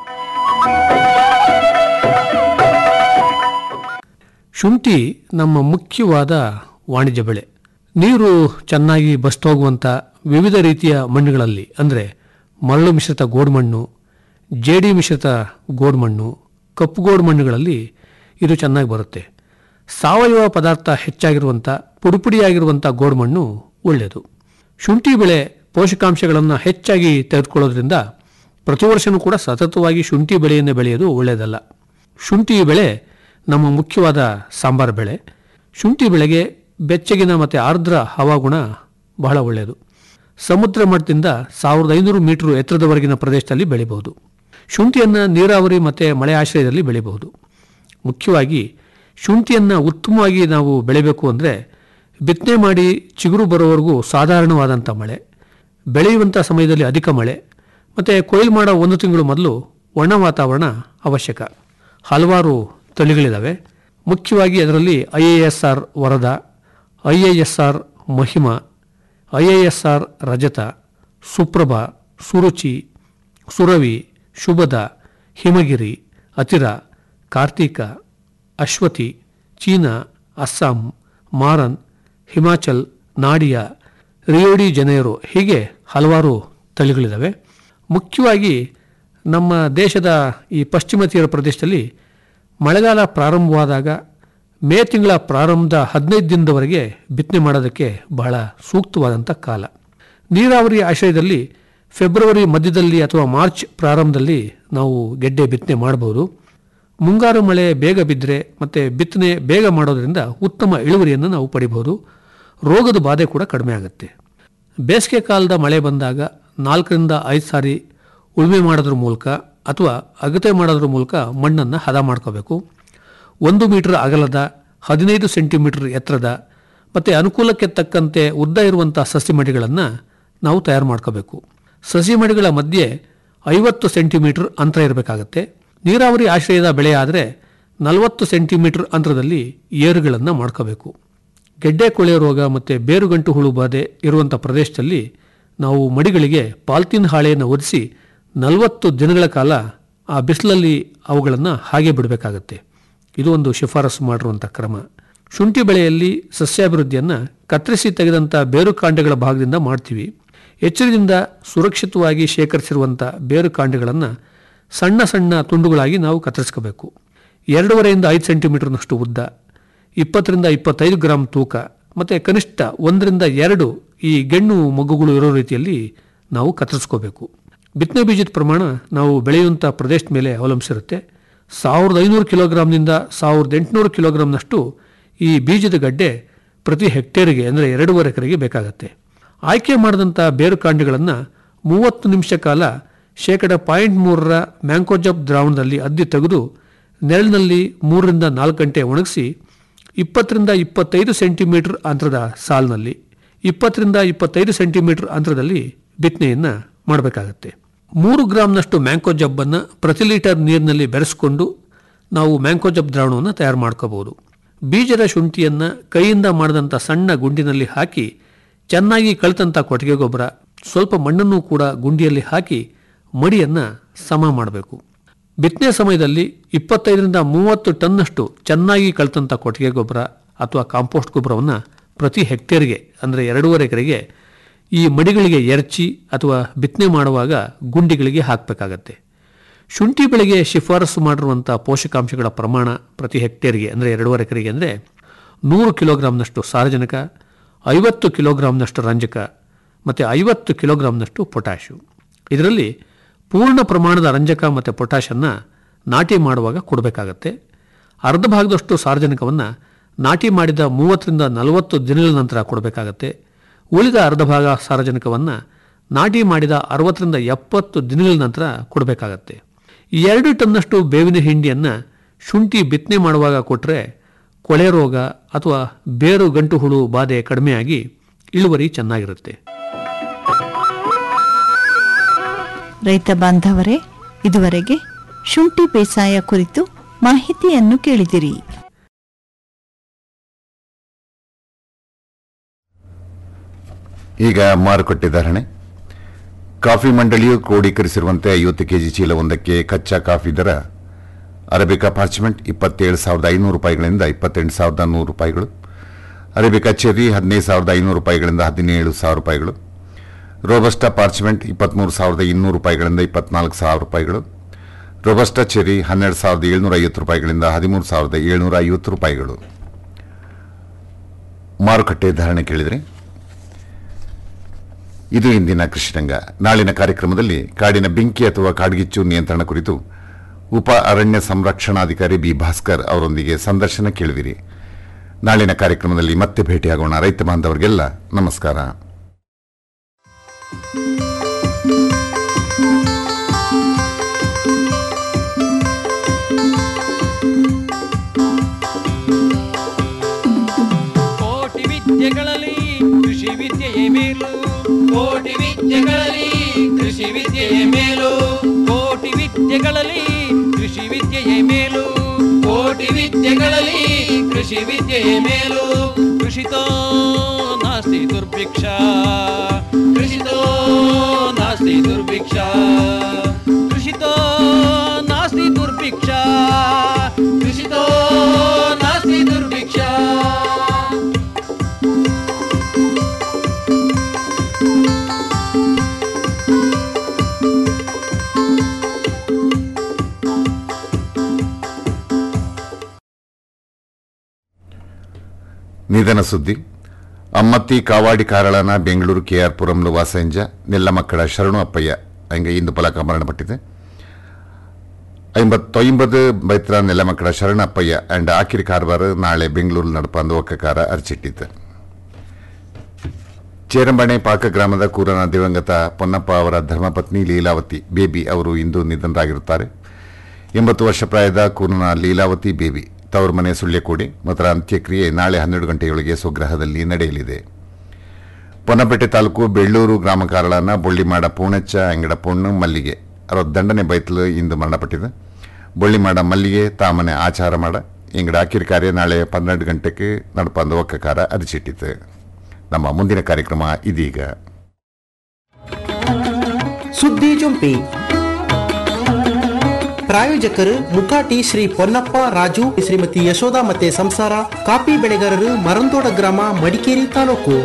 ಶುಂಠಿ ನಮ್ಮ ಮುಖ್ಯವಾದ ವಾಣಿಜ್ಯ ಬೆಳೆ ನೀರು ಚೆನ್ನಾಗಿ ಬಸ್ತೋಗುವಂಥ ವಿವಿಧ ರೀತಿಯ ಮಣ್ಣುಗಳಲ್ಲಿ ಅಂದರೆ ಮರಳು ಮಿಶ್ರಿತ ಗೋಡ್ಮಣ್ಣು ಜೇಡಿ ಮಿಶ್ರಿತ ಗೋಡ್ಮಣ್ಣು ಕಪ್ಪು ಗೋಡು ಮಣ್ಣುಗಳಲ್ಲಿ ಇದು ಚೆನ್ನಾಗಿ ಬರುತ್ತೆ ಸಾವಯವ ಪದಾರ್ಥ ಹೆಚ್ಚಾಗಿರುವಂಥ ಪುಡಿಪುಡಿಯಾಗಿರುವಂಥ ಗೋಡ್ಮಣ್ಣು ಒಳ್ಳೆಯದು ಶುಂಠಿ ಬೆಳೆ ಪೋಷಕಾಂಶಗಳನ್ನು ಹೆಚ್ಚಾಗಿ ತೆಗೆದುಕೊಳ್ಳೋದ್ರಿಂದ ಪ್ರತಿ ವರ್ಷವೂ ಕೂಡ ಸತತವಾಗಿ ಶುಂಠಿ ಬೆಳೆಯನ್ನು ಬೆಳೆಯೋದು ಒಳ್ಳೆಯದಲ್ಲ ಶುಂಠಿ ಬೆಳೆ ನಮ್ಮ ಮುಖ್ಯವಾದ ಸಾಂಬಾರು ಬೆಳೆ ಶುಂಠಿ ಬೆಳೆಗೆ ಬೆಚ್ಚಗಿನ ಮತ್ತು ಆರ್ದ್ರ ಹವಾಗುಣ ಬಹಳ ಒಳ್ಳೆಯದು ಸಮುದ್ರ ಮಟ್ಟದಿಂದ ಸಾವಿರದ ಐನೂರು ಮೀಟರ್ ಎತ್ತರದವರೆಗಿನ ಪ್ರದೇಶದಲ್ಲಿ ಬೆಳಿಬಹುದು ಶುಂಠಿಯನ್ನು ನೀರಾವರಿ ಮತ್ತು ಮಳೆ ಆಶ್ರಯದಲ್ಲಿ ಬೆಳಿಬಹುದು ಮುಖ್ಯವಾಗಿ ಶುಂಠಿಯನ್ನು ಉತ್ತಮವಾಗಿ ನಾವು ಬೆಳಿಬೇಕು ಅಂದರೆ ಬಿತ್ತನೆ ಮಾಡಿ ಚಿಗುರು ಬರೋವರೆಗೂ ಸಾಧಾರಣವಾದಂಥ ಮಳೆ ಬೆಳೆಯುವಂಥ ಸಮಯದಲ್ಲಿ ಅಧಿಕ ಮಳೆ ಮತ್ತು ಕೊಯ್ಲು ಮಾಡೋ ಒಂದು ತಿಂಗಳು ಮೊದಲು ಒಣ ವಾತಾವರಣ ಅವಶ್ಯಕ ಹಲವಾರು ತಳಿಗಳಿದ್ದಾವೆ ಮುಖ್ಯವಾಗಿ ಅದರಲ್ಲಿ I A S R Varada I A S R Mahima I A S R Rajata Suprabha Suruchi Suravi Shubhada Himagiri Athira Karthika Ashwathi China Assam Maran Himachal Nadia Rio de Janeiro ಹೀಗೆ ಹಲವಾರು ತಳಿಗಳಿದ್ದಾವೆ ಮುಖ್ಯವಾಗಿ ನಮ್ಮ ದೇಶದ ಈ ಪಶ್ಚಿಮ ತೀರ ಪ್ರದೇಶದಲ್ಲಿ ಮಳೆಗಾಲ ಪ್ರಾರಂಭವಾದಾಗ ಮೇ ತಿಂಗಳ ಪ್ರಾರಂಭದ ಹದಿನೈದು ದಿನದವರೆಗೆ ಬಿತ್ತನೆ ಮಾಡೋದಕ್ಕೆ ಬಹಳ ಸೂಕ್ತವಾದಂಥ ಕಾಲ ನೀರಾವರಿ ಆಶ್ರಯದಲ್ಲಿ ಫೆಬ್ರವರಿ ಮಧ್ಯದಲ್ಲಿ ಅಥವಾ ಮಾರ್ಚ್ ಪ್ರಾರಂಭದಲ್ಲಿ ನಾವು ಗೆಡ್ಡೆ ಬಿತ್ತನೆ ಮಾಡಬಹುದು ಮುಂಗಾರು ಮಳೆ ಬೇಗ ಬಿದ್ದರೆ ಮತ್ತು ಬಿತ್ತನೆ ಬೇಗ ಮಾಡೋದರಿಂದ ಉತ್ತಮ ಇಳುವರಿಯನ್ನು ನಾವು ಪಡಿಬಹುದು ರೋಗದ ಬಾಧೆ ಕೂಡ ಕಡಿಮೆ ಆಗುತ್ತೆ ಬೇಸಿಗೆ ಕಾಲದ ಮಳೆ ಬಂದಾಗ ನಾಲ್ಕರಿಂದ ಐದು ಸಾರಿ ಉಳುಮೆ ಮಾಡೋದ್ರ ಮೂಲಕ ಅಥವಾ ಅಗತೆ ಮಾಡೋದ್ರ ಮೂಲಕ ಮಣ್ಣನ್ನು ಹದ ಮಾಡ್ಕೋಬೇಕು ಒಂದು ಮೀಟರ್ ಅಗಲದ ಹದಿನೈದು ಸೆಂಟಿಮೀಟರ್ ಎತ್ತರದ ಮತ್ತು ಅನುಕೂಲಕ್ಕೆ ತಕ್ಕಂತೆ ಉದ್ದ ಇರುವಂಥ ಸಸಿ ಮಡಿಗಳನ್ನು ನಾವು ತಯಾರು ಮಾಡ್ಕೋಬೇಕು ಸಸಿ ಮಡಿಗಳ ಮಧ್ಯೆ ಐವತ್ತು ಸೆಂಟಿಮೀಟರ್ ಅಂತರ ಇರಬೇಕಾಗತ್ತೆ ನೀರಾವರಿ ಆಶ್ರಯದ ಬೆಳೆ ಆದರೆ ನಲವತ್ತು ಸೆಂಟಿಮೀಟರ್ ಅಂತರದಲ್ಲಿ ಏರುಗಳನ್ನು ಮಾಡ್ಕೋಬೇಕು ಗೆಡ್ಡೆ ಕೊಳೆ ರೋಗ ಮತ್ತು ಬೇರುಗಂಟು ಹುಳು ಬಾಧೆ ಇರುವಂಥ ಪ್ರದೇಶದಲ್ಲಿ ನಾವು ಮಡಿಗಳಿಗೆ ಪಾಲ್ತೀನ್ ಹಾಳೆಯನ್ನು ಒರೆಸಿ ನಲವತ್ತು ದಿನಗಳ ಕಾಲ ಆ ಬಿಸಿಲಲ್ಲಿ ಅವುಗಳನ್ನು ಹಾಗೆ ಬಿಡಬೇಕಾಗತ್ತೆ ಇದು ಒಂದು ಶಿಫಾರಸು ಮಾಡಿರುವಂಥ ಕ್ರಮ ಶುಂಠಿ ಬೆಳೆಯಲ್ಲಿ ಸಸ್ಯಾಭಿವೃದ್ಧಿಯನ್ನು ಕತ್ತರಿಸಿ ತೆಗೆದಂಥ ಬೇರು ಕಾಂಡಗಳ ಭಾಗದಿಂದ ಮಾಡ್ತೀವಿ ಎಚ್ಚರದಿಂದ ಸುರಕ್ಷಿತವಾಗಿ ಶೇಖರಿಸಿರುವಂಥ ಬೇರು ಕಾಂಡಗಳನ್ನು ಸಣ್ಣ ಸಣ್ಣ ತುಂಡುಗಳಾಗಿ ನಾವು ಕತ್ತರಿಸ್ಕೋಬೇಕು ಎರಡೂವರೆಯಿಂದ ಐದು ಸೆಂಟಿಮೀಟರ್ನಷ್ಟು ಉದ್ದ ಇಪ್ಪತ್ತರಿಂದ ಇಪ್ಪತ್ತೈದು ಗ್ರಾಂ ತೂಕ ಮತ್ತು ಕನಿಷ್ಠ ಒಂದರಿಂದ ಎರಡು ಈ ಗೆಣ್ಣು ಮಗ್ಗುಗಳು ಇರೋ ರೀತಿಯಲ್ಲಿ ನಾವು ಕತ್ತರಿಸ್ಕೋಬೇಕು ಬಿತ್ತನೆ ಬೀಜದ ಪ್ರಮಾಣ ನಾವು ಬೆಳೆಯುವಂಥ ಪ್ರದೇಶದ ಮೇಲೆ ಅವಲಂಬಿಸಿರುತ್ತೆ ಸಾವಿರದ ಐನೂರು ಕಿಲೋಗ್ರಾಮ್ನಿಂದ ಸಾವಿರದ ಎಂಟುನೂರು ಕಿಲೋಗ್ರಾಮ್ನಷ್ಟು ಈ ಬೀಜದ ಗಡ್ಡೆ ಪ್ರತಿ ಹೆಕ್ಟೇರಿಗೆ ಅಂದರೆ ಎರಡೂವರೆ ಎಕರೆಗೆ ಬೇಕಾಗತ್ತೆ ಆಯ್ಕೆ ಮಾಡಿದಂಥ ಬೇರು ಕಾಂಡಗಳನ್ನು ಮೂವತ್ತು ನಿಮಿಷ ಕಾಲ ಶೇಕಡ ಪಾಯಿಂಟ್ ಮೂರರ ಮ್ಯಾಂಕೋಜಬ್ ದ್ರಾವಣದಲ್ಲಿ ಅದ್ದಿ ತೆಗೆದು ನೆರಳಿನಲ್ಲಿ ಮೂರರಿಂದ ನಾಲ್ಕು ಗಂಟೆ ಒಣಗಿಸಿ ಇಪ್ಪತ್ತರಿಂದ ಇಪ್ಪತ್ತೈದು ಸೆಂಟಿಮೀಟರ್ ಅಂತರದ ಸಾಲಿನಲ್ಲಿ ಇಪ್ಪತ್ತರಿಂದ ಇಪ್ಪತ್ತೈದು ಸೆಂಟಿಮೀಟರ್ ಅಂತರದಲ್ಲಿ ಬಿತ್ತನೆಯನ್ನು ಮಾಡಬೇಕಾಗತ್ತೆ ಮೂರು ಗ್ರಾಮ್ನಷ್ಟು ಮ್ಯಾಂಕೋಜಬ್ಬನ್ನು ಪ್ರತಿ ಲೀಟರ್ ನೀರಿನಲ್ಲಿ ಬೆರೆಸ್ಕೊಂಡು ನಾವು ಮ್ಯಾಂಕೋಜಬ್ ದ್ರಾವಣವನ್ನು ತಯಾರು ಮಾಡ್ಕೋಬಹುದು ಬೀಜದ ಶುಂಠಿಯನ್ನು ಕೈಯಿಂದ ಮಾಡಿದಂಥ ಸಣ್ಣ ಗುಂಡಿನಲ್ಲಿ ಹಾಕಿ ಚೆನ್ನಾಗಿ ಕಳಿತಂಥ ಕೊಟ್ಟಿಗೆ ಗೊಬ್ಬರ ಸ್ವಲ್ಪ ಮಣ್ಣನ್ನು ಕೂಡ ಗುಂಡಿಯಲ್ಲಿ ಹಾಕಿ ಮಡಿಯನ್ನು ಸಮ ಮಾಡಬೇಕು ಬಿತ್ತನೆ ಸಮಯದಲ್ಲಿ ಇಪ್ಪತ್ತೈದರಿಂದ ಮೂವತ್ತು ಟನ್ನಷ್ಟು ಚೆನ್ನಾಗಿ ಕಳಿತಂಥ ಕೊಟ್ಟಿಗೆ ಗೊಬ್ಬರ ಅಥವಾ ಕಾಂಪೋಸ್ಟ್ ಗೊಬ್ಬರವನ್ನು ಪ್ರತಿ ಹೆಕ್ಟೇರ್ಗೆ ಅಂದರೆ ಎರಡೂವರೆ ಎಕರೆಗೆ ಈ ಮಡಿಗಳಿಗೆ ಎರಚಿ ಅಥವಾ ಬಿತ್ತನೆ ಮಾಡುವಾಗ ಗುಂಡಿಗಳಿಗೆ ಹಾಕಬೇಕಾಗತ್ತೆ ಶುಂಠಿ ಬೆಳೆಗೆ ಶಿಫಾರಸು ಮಾಡಿರುವಂಥ ಪೋಷಕಾಂಶಗಳ ಪ್ರಮಾಣ ಪ್ರತಿ ಹೆಕ್ಟೇರ್ಗೆ ಅಂದರೆ ಎರಡೂವರೆ ಎಕರೆಗೆ ಅಂದರೆ ನೂರು ಕಿಲೋಗ್ರಾಮ್ನಷ್ಟು ಸಾರಜನಕ ಐವತ್ತು ಕಿಲೋಗ್ರಾಮ್ನಷ್ಟು ರಂಜಕ ಮತ್ತು ಐವತ್ತು ಕಿಲೋಗ್ರಾಮ್ನಷ್ಟು ಪೊಟ್ಯಾಶು ಇದರಲ್ಲಿ ಪೂರ್ಣ ಪ್ರಮಾಣದ ರಂಜಕ ಮತ್ತು ಪೊಟ್ಯಾಷನ್ನು ನಾಟಿ ಮಾಡುವಾಗ ಕೊಡಬೇಕಾಗತ್ತೆ ಅರ್ಧ ಭಾಗದಷ್ಟು ಸಾರಜನಕವನ್ನು ನಾಟಿ ಮಾಡಿದ ಮೂವತ್ತರಿಂದ ನಲವತ್ತು ದಿನಗಳ ನಂತರ ಕೊಡಬೇಕಾಗತ್ತೆ ಉಳಿದ ಅರ್ಧ ಭಾಗ ಸಾರಜನಕವನ್ನು ನಾಟಿ ಮಾಡಿದ ಅರವತ್ತರಿಂದ ಎಪ್ಪತ್ತು ದಿನಗಳ ನಂತರ ಕೊಡಬೇಕಾಗತ್ತೆ ಎರಡು ಟನ್ನಷ್ಟು ಬೇವಿನ ಹಿಂಡಿಯನ್ನು ಶುಂಠಿ ಬಿತ್ತನೆ ಮಾಡುವಾಗ ಕೊಟ್ಟರೆ ಕೊಳೆ ರೋಗ ಅಥವಾ ಬೇರು ಗಂಟು ಹುಳು ಬಾಧೆ ಕಡಿಮೆಯಾಗಿ ಇಳುವರಿ ಚೆನ್ನಾಗಿರುತ್ತೆ ರೈತ ಬಾಂಧವರೇ ಇದುವರೆಗೆ ಶುಂಠಿ ಬೇಸಾಯ ಕುರಿತು ಮಾಹಿತಿಯನ್ನು ಕೇಳಿದಿರಿ ಈಗ ಮಾರುಕಟ್ಟೆ ಧಾರಣೆ ಕಾಫಿ ಮಂಡಳಿಯು ಕ್ರೋಢೀಕರಿಸಿರುವಂತೆ ಐವತ್ತು ಕೆಜಿ ಚೀಲವೊಂದಕ್ಕೆ ಕಚ್ಚಾ ಕಾಫಿ ದರ ಅರೇಬಿಕಾ ಪಾರ್ಚ್ಮೆಂಟ್ ಇಪ್ಪತ್ತೇಳು ಸಾವಿರದ ಐನೂರು ರೂಪಾಯಿಗಳಿಂದ ಇಪ್ಪತ್ತೆಂಟು ಸಾವಿರದ ನೂರು ರೂಪಾಯಿಗಳು ಅರೇಬಿಕಾ ಚೆರ್ರಿ ಹದಿನೈದು ಸಾವಿರದ ಐನೂರು ರೂಪಾಯಿಗಳಿಂದ ಹದಿನೇಳು ಸಾವಿರ ರೂಪಾಯಿಗಳು ರೋಬಸ್ಟಾ ಪಾರ್ಚ್ಮೆಂಟ್ ಇಪ್ಪತ್ತ್ಮೂರು ಸಾವಿರದ ಇನ್ನೂರು ರೂಪಾಯಿಗಳಿಂದ ಇಪ್ಪತ್ನಾಲ್ಕು ಸಾವಿರ ರೂಪಾಯಿಗಳು ರೋಬಸ್ಟಾ ಚೆರ್ರಿ ಹನ್ನೆರಡು ಸಾವಿರದ ಏಳ್ನೂರ ಐವತ್ತು ರೂಪಾಯಿಗಳಿಂದ ಹದಿಮೂರು ಸಾವಿರದ ಏಳ್ನೂರ ಐವತ್ತು ರೂಪಾಯಿಗಳು ಮಾರುಕಟ್ಟೆ ಧಾರಣೆ ಕೇಳಿದರೆ ಇದು ಇಂದಿನ ಕೃಷಿರಂಗ ನಾಳಿನ ಕಾರ್ಯಕ್ರಮದಲ್ಲಿ ಕಾಡಿನ ಬೆಂಕಿ ಅಥವಾ ಕಾಡ್ಗಿಚ್ಚು ನಿಯಂತ್ರಣ ಕುರಿತು ಉಪ ಅರಣ್ಯ ಸಂರಕ್ಷಣಾಧಿಕಾರಿ ಬಿ ಭಾಸ್ಕರ್ ಅವರೊಂದಿಗೆ ಸಂದರ್ಶನ ಕೇಳುವಿರಿ ನಾಳಿನ ಕಾರ್ಯಕ್ರಮದಲ್ಲಿ ಮತ್ತೆ ಭೇಟಿಯಾಗೋಣ ರೈತ ಬಾಂಧವರಿಗೆಲ್ಲ ನಮಸ್ಕಾರ ಕೋಟಿ ವಿದ್ಯೆಗಳಲ್ಲಿ ಕೃಷಿ ವಿದ್ಯೆಯೇ ಮೇಲು ಕೋಟಿ ವಿದ್ಯೆಗಳಲ್ಲಿ ಕೃಷಿ ವಿದ್ಯೆಯೇ ಮೇಲು ಕೋಟಿ ವಿದ್ಯೆಗಳಲ್ಲಿ ಕೃಷಿ ವಿದ್ಯೆಯೇ ಮೇಲು ಕೋಟಿ ವಿದ್ಯೆಗಳಲ್ಲಿ ಕೃಷಿ ವಿದ್ಯೆಯೇ ಮೇಲು ಕೃಷಿತೋ ನಾಸ್ತಿ ದುರ್ಭಿಕ್ಷ ಕೃಷಿತೋ ನಾಸ್ತಿ ದುರ್ಭಿಕ್ಷ ಕೃಷಿತೋ ನಾಸ್ತಿ ದುರ್ಭಿಕ್ಷ ಕೃಷಿತೋ ನಾಸ್ತಿ ದುರ್ಭಿಕ್ಷ ನಿಧನ ಸುದ್ದಿ ಅಮ್ಮತ್ತಿ ಕಾವಾಡಿ ಕಾರಳನ ಬೆಂಗಳೂರು ಕೆಆರ್ ಪುರಂಲು ವಾಸಂಜ ನೆಲ್ಲ ಮಕ್ಕಳ ಶರಣು ಅಪ್ಪಯ್ಯ ಹಂಗೆ ಇಂದು ಫಲಕ ಮರಣಪಟ್ಟಿದೆ ಐಂಬತ್ತೊಂಬದು ಬೈತ್ರ ನೆಲ ಮಕ್ಕಳ ಶರಣ ಅಪ್ಪಯ್ಯ ಅಂಡ್ ಆಕಿರಿ ಕಾರವಾರ ನಾಳೆ ಬೆಂಗಳೂರು ನಡಪಂದು ಒಕ್ಕಕಾರ ಅರ್ಚಿಟ್ಟಿತ್ತು ಚೇರಂಬಾಣೆ ಪಾಕ ಗ್ರಾಮದ ಕೂರನ ದಿವಂಗತ ಪೊನ್ನಪ್ಪ ಅವರ ಧರ್ಮಪತ್ನಿ ಲೀಲಾವತಿ ಬೇಬಿ ಅವರು ಇಂದು ನಿಧನರಾಗಿರುತ್ತಾರೆ ಎಂಬತ್ತು ವರ್ಷ ಪ್ರಾಯದ ಕೂರನ ಲೀಲಾವತಿ ಬೇಬಿ ತವರು ಮನೆ ಸುಳ್ಯಕೋಡಿ ಮತ್ತು ಅಂತ್ಯಕ್ರಿಯೆ ನಾಳೆ ಹನ್ನೆರಡು ಗಂಟೆಯೊಳಗೆ ಸ್ವಗ್ರಹದಲ್ಲಿ ನಡೆಯಲಿದೆ ಪೊನ್ನಪೇಟೆ ತಾಲೂಕು ಬೆಳ್ಳೂರು ಗ್ರಾಮ ಕಾರಳನ ಬೊಳ್ಳಿಮಾಡ ಪೂಣಚ್ಚ ಅಂಗಡ ಪೊಣ್ಣು ಮಲ್ಲಿಗೆ ಅವರ ದಂಡನೆ ಬೈತಲು ಇಂದು ಮರಣಪಟ್ಟಿದೆ ಬೊಳ್ಳಿಮಾಡ ಮಲ್ಲಿಗೆ ತಾಮನೆ ಆಚಾರ ಮಾಡ ಇಂಗಡ ಆಕಿರಿ ಕಾರ್ಯ ನಾಳೆ ಪನ್ನೆರಡು ಗಂಟೆಗೆ ನಡಪಂದು ಒಕ್ಕಕಾರ ಅರಿಚಿಟ್ಟಿತು ನಮ್ಮ ಮುಂದಿನ ಕಾರ್ಯಕ್ರಮ ಇದೀಗ ಸುದ್ದಿ ಜೊಂಪಿ ಪ್ರಾಯೋಜಕರು ಮುಕಾಟಿ ಶ್ರೀ ಪೊನ್ನಪ್ಪ ರಾಜು ಶ್ರೀಮತಿ ಯಶೋಧ ಮತ್ತೆ ಸಂಸಾರ ಕಾಫಿ ಬೆಳೆಗಾರರು ಮರಂದೋಡ ಗ್ರಾಮ ಮಡಿಕೇರಿ ತಾಲೂಕು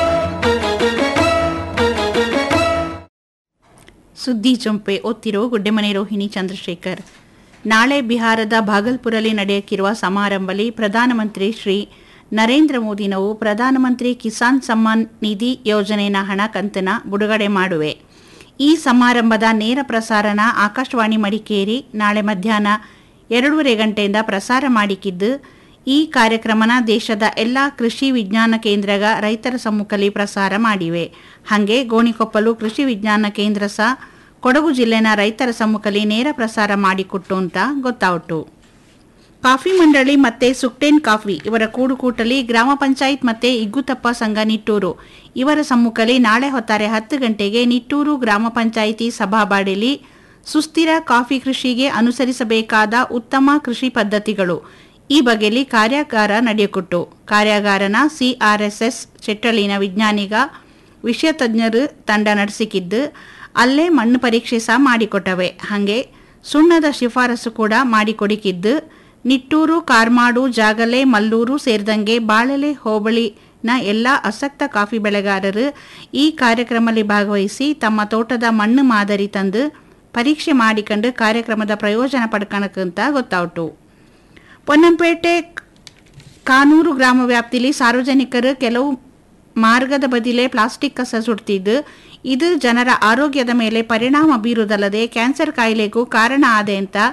ಸುದ್ದಿ ಜೊಂಪೆ ಒತ್ತಿರೋ ಗುಡ್ಡೆಮನೆ ರೋಹಿಣಿ ಚಂದ್ರಶೇಖರ್ ನಾಳೆ ಬಿಹಾರದ ಭಾಗಲ್ಪುರಲ್ಲಿ ನಡೆಯಕ್ಕಿರುವ ಸಮಾರಂಭದಲ್ಲಿ ಪ್ರಧಾನಮಂತ್ರಿ ಶ್ರೀ ನರೇಂದ್ರ ಮೋದಿನವು ಪ್ರಧಾನಮಂತ್ರಿ ಕಿಸಾನ್ ಸಮ್ಮಾನ್ ನಿಧಿ ಯೋಜನೆಯ ಹಣ ಕಂತನ ಬಿಡುಗಡೆ ಮಾಡುವೆ ಈ ಸಮಾರಂಭದ ನೇರ ಪ್ರಸಾರಣ ಆಕಾಶವಾಣಿ ಮಡಿಕೇರಿ ನಾಳೆ ಮಧ್ಯಾಹ್ನ ಎರಡೂವರೆ ಗಂಟೆಯಿಂದ ಪ್ರಸಾರ ಮಾಡಿಕಿದ್ದು ಈ ಕಾರ್ಯಕ್ರಮನ ದೇಶದ ಎಲ್ಲ ಕೃಷಿ ವಿಜ್ಞಾನ ಕೇಂದ್ರಗ ರೈತರ ಸಮ್ಮುಖದಲ್ಲಿ ಪ್ರಸಾರ ಮಾಡಿವೆ ಹಾಗೆ ಗೋಣಿಕೊಪ್ಪಲು ಕೃಷಿ ವಿಜ್ಞಾನ ಕೇಂದ್ರ ಸಹ ಕೊಡಗು ಜಿಲ್ಲೆನ ರೈತರ ಸಮ್ಮುಖದಲ್ಲಿ ನೇರ ಪ್ರಸಾರ ಮಾಡಿಕೊಟ್ಟು ಅಂತ ಗೊತ್ತಾಯಿತು ಕಾಫಿ ಮಂಡಳಿ ಮತ್ತೆ ಸುಕ್ಟೇನ್ ಕಾಫಿ ಇವರ ಕೂಡುಕೂಟಲಿ ಗ್ರಾಮ ಪಂಚಾಯತ್ ಮತ್ತೆ ಇಗ್ಗುತಪ್ಪ ಸಂಘ ನಿಟ್ಟೂರು ಇವರ ಸಮ್ಮುಖದಲ್ಲಿ ನಾಳೆ ಹೊತ್ತಾರೆ ಹತ್ತು ಗಂಟೆಗೆ ನಿಟ್ಟೂರು ಗ್ರಾಮ ಪಂಚಾಯಿತಿ ಸಭಾಬಾಡಿಲಿ ಸುಸ್ಥಿರ ಕಾಫಿ ಕೃಷಿಗೆ ಅನುಸರಿಸಬೇಕಾದ ಉತ್ತಮ ಕೃಷಿ ಪದ್ಧತಿಗಳು ಈ ಬಗೆಯಲ್ಲಿ ಕಾರ್ಯಾಗಾರ ನಡೆಯಕೊಟ್ಟು ಕಾರ್ಯಾಗಾರನ ಸಿಆರ್ಎಸ್ಎಸ್ ಚೆಟ್ಟಳಿನ ವಿಜ್ಞಾನಿಗ ವಿಷಯ ತಜ್ಞರು ತಂಡ ನಡೆಸಿಕಿದ್ದು ಅಲ್ಲೇ ಮಣ್ಣು ಪರೀಕ್ಷೆ ಸಹ ಮಾಡಿಕೊಟ್ಟವೆ ಹಾಗೆ ಸುಣ್ಣದ ಶಿಫಾರಸು ಕೂಡ ಮಾಡಿಕೊಡಿಕಿದ್ದು ನಿಟ್ಟೂರು ಕಾರ್ಮಾಡು ಜಾಗಲೆ ಮಲ್ಲೂರು ಸೇರಿದಂಗೆ ಬಾಳೆಲೆ ಹೋಬಳಿನ ಎಲ್ಲ ಆಸಕ್ತ ಕಾಫಿ ಬೆಳೆಗಾರರು ಈ ಕಾರ್ಯಕ್ರಮದಲ್ಲಿ ಭಾಗವಹಿಸಿ ತಮ್ಮ ತೋಟದ ಮಣ್ಣು ಮಾದರಿ ತಂದು ಪರೀಕ್ಷೆ ಮಾಡಿಕೊಂಡು ಕಾರ್ಯಕ್ರಮದ ಪ್ರಯೋಜನ ಪಡ್ಕಣಕ್ಕಂತ ಗೊತ್ತಾಯ್ತು ಪೊನ್ನಂಪೇಟೆ ಕಾನೂರು ಗ್ರಾಮ ವ್ಯಾಪ್ತಿಲಿ ಸಾರ್ವಜನಿಕರು ಕೆಲವು ಮಾರ್ಗದ ಬದಿಲೇ ಪ್ಲಾಸ್ಟಿಕ್ ಕಸ ಸುಡ್ತಿದ್ದು ಇದು ಜನರ ಆರೋಗ್ಯದ ಮೇಲೆ ಪರಿಣಾಮ ಬೀರುವುದಲ್ಲದೆ ಕ್ಯಾನ್ಸರ್ ಕಾಯಿಲೆಗೂ ಕಾರಣ ಆದೆ ಅಂತ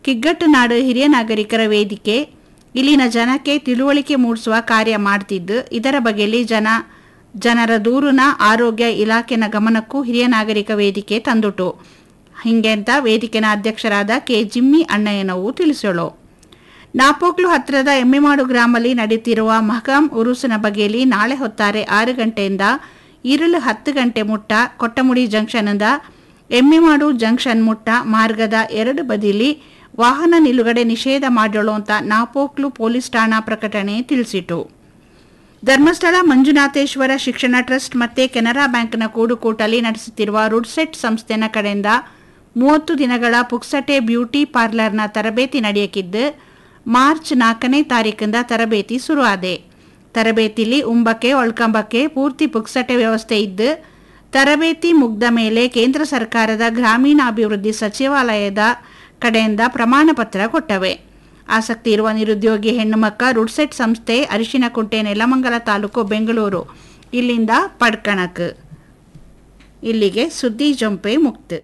ಕಿಗ್ಗಟ್ಟುನಾಡು ಹಿರಿಯ ನಾಗರಿಕರ ವೇದಿಕೆ ಇಲ್ಲಿನ ಜನಕ್ಕೆ ತಿಳುವಳಿಕೆ ಮೂಡಿಸುವ ಕಾರ್ಯ ಮಾಡ್ತಿದ್ದು ಇದರ ಬಗೆಯಲ್ಲಿ ಜನ ಜನರ ದೂರುನ ಆರೋಗ್ಯ ಇಲಾಖೆನ ಗಮನಕ್ಕೂ ಹಿರಿಯ ನಾಗರಿಕ ವೇದಿಕೆ ತಂದುಟು ಹಿಂಗೆ ಅಂತ ವೇದಿಕೆನ ಅಧ್ಯಕ್ಷರಾದ ಕೆ ಜಿಮ್ಮಿ ಅಣ್ಣಯ್ಯನವು ತಿಳಿಸೋಳು ನಾಪೋಕ್ಲು ಹತ್ತಿರದ ಎಮ್ಮೆಮಾಡು ಗ್ರಾಮಲ್ಲಿ ನಡೆಯುತ್ತಿರುವ ಮಹಗಾಂ ಉರುಸಿನ ಬಗೆಯಲ್ಲಿ ನಾಳೆ ಹೊತ್ತಾರೆ ಆರು ಗಂಟೆಯಿಂದ ಈರುಳು ಹತ್ತು ಗಂಟೆ ಮುಟ್ಟ ಕೊಟ್ಟಮುಡಿ ಜಂಕ್ಷನ್ನಿಂದ ಎಮ್ಮೆಮಾಡು ಜಂಕ್ಷನ್ ಮುಟ್ಟ ಮಾರ್ಗದ ಎರಡು ಬದಿಲಿ ವಾಹನ ನಿಲುಗಡೆ ನಿಷೇಧ ಮಾಡೋಳು ಅಂತ ನಾಪೋಕ್ಲು ಪೊಲೀಸ್ ಠಾಣಾ ಪ್ರಕಟಣೆ ತಿಳಿಸಿತು ಧರ್ಮಸ್ಥಳ ಮಂಜುನಾಥೇಶ್ವರ ಶಿಕ್ಷಣ ಟ್ರಸ್ಟ್ ಮತ್ತೆ ಕೆನರಾ ಬ್ಯಾಂಕ್ನ ಕೂಡುಕೂಟಲ್ಲಿ ನಡೆಸುತ್ತಿರುವ ರುಡ್ಸೆಟ್ ಸಂಸ್ಥೆನ ಕಡೆಯಿಂದ ಮೂವತ್ತು ದಿನಗಳ ಪುಕ್ಸಟೆ ಬ್ಯೂಟಿ ಪಾರ್ಲರ್ನ ತರಬೇತಿ ನಡೆಯಕ್ಕಿದ್ದು ಮಾರ್ಚ್ ನಾಲ್ಕನೇ ತಾರೀಕಿಂದ ತರಬೇತಿ ಶುರುವಾದೆ ತರಬೇತಿಲಿ ಉಂಬಕ್ಕೆ ಒಳ್ಕಂಬಕ್ಕೆ ಪೂರ್ತಿ ಪುಕ್ಸಟೆ ವ್ಯವಸ್ಥೆ ಇದ್ದು ತರಬೇತಿ ಮುಗ್ದ ಮೇಲೆ ಕೇಂದ್ರ ಸರ್ಕಾರದ ಗ್ರಾಮೀಣಾಭಿವೃದ್ಧಿ ಸಚಿವಾಲಯದ ಕಡೆಯಿಂದ ಪ್ರಮಾಣ ಪತ್ರ ಕೊಟ್ಟವೆ ಆಸಕ್ತಿ ಇರುವ ನಿರುದ್ಯೋಗಿ ಹೆಣ್ಣುಮಕ್ಕ ರುಡ್ಸೆಟ್ ಸಂಸ್ಥೆ ಅರಿಶಿನಕುಂಟೆ ನೆಲಮಂಗಲ ತಾಲೂಕು ಬೆಂಗಳೂರು ಇಲ್ಲಿಂದ ಪಡ್ಕಣಕ್ ಇಲ್ಲಿಗೆ ಸುದ್ದಿ ಜಂಪೆ ಮುಕ್ತ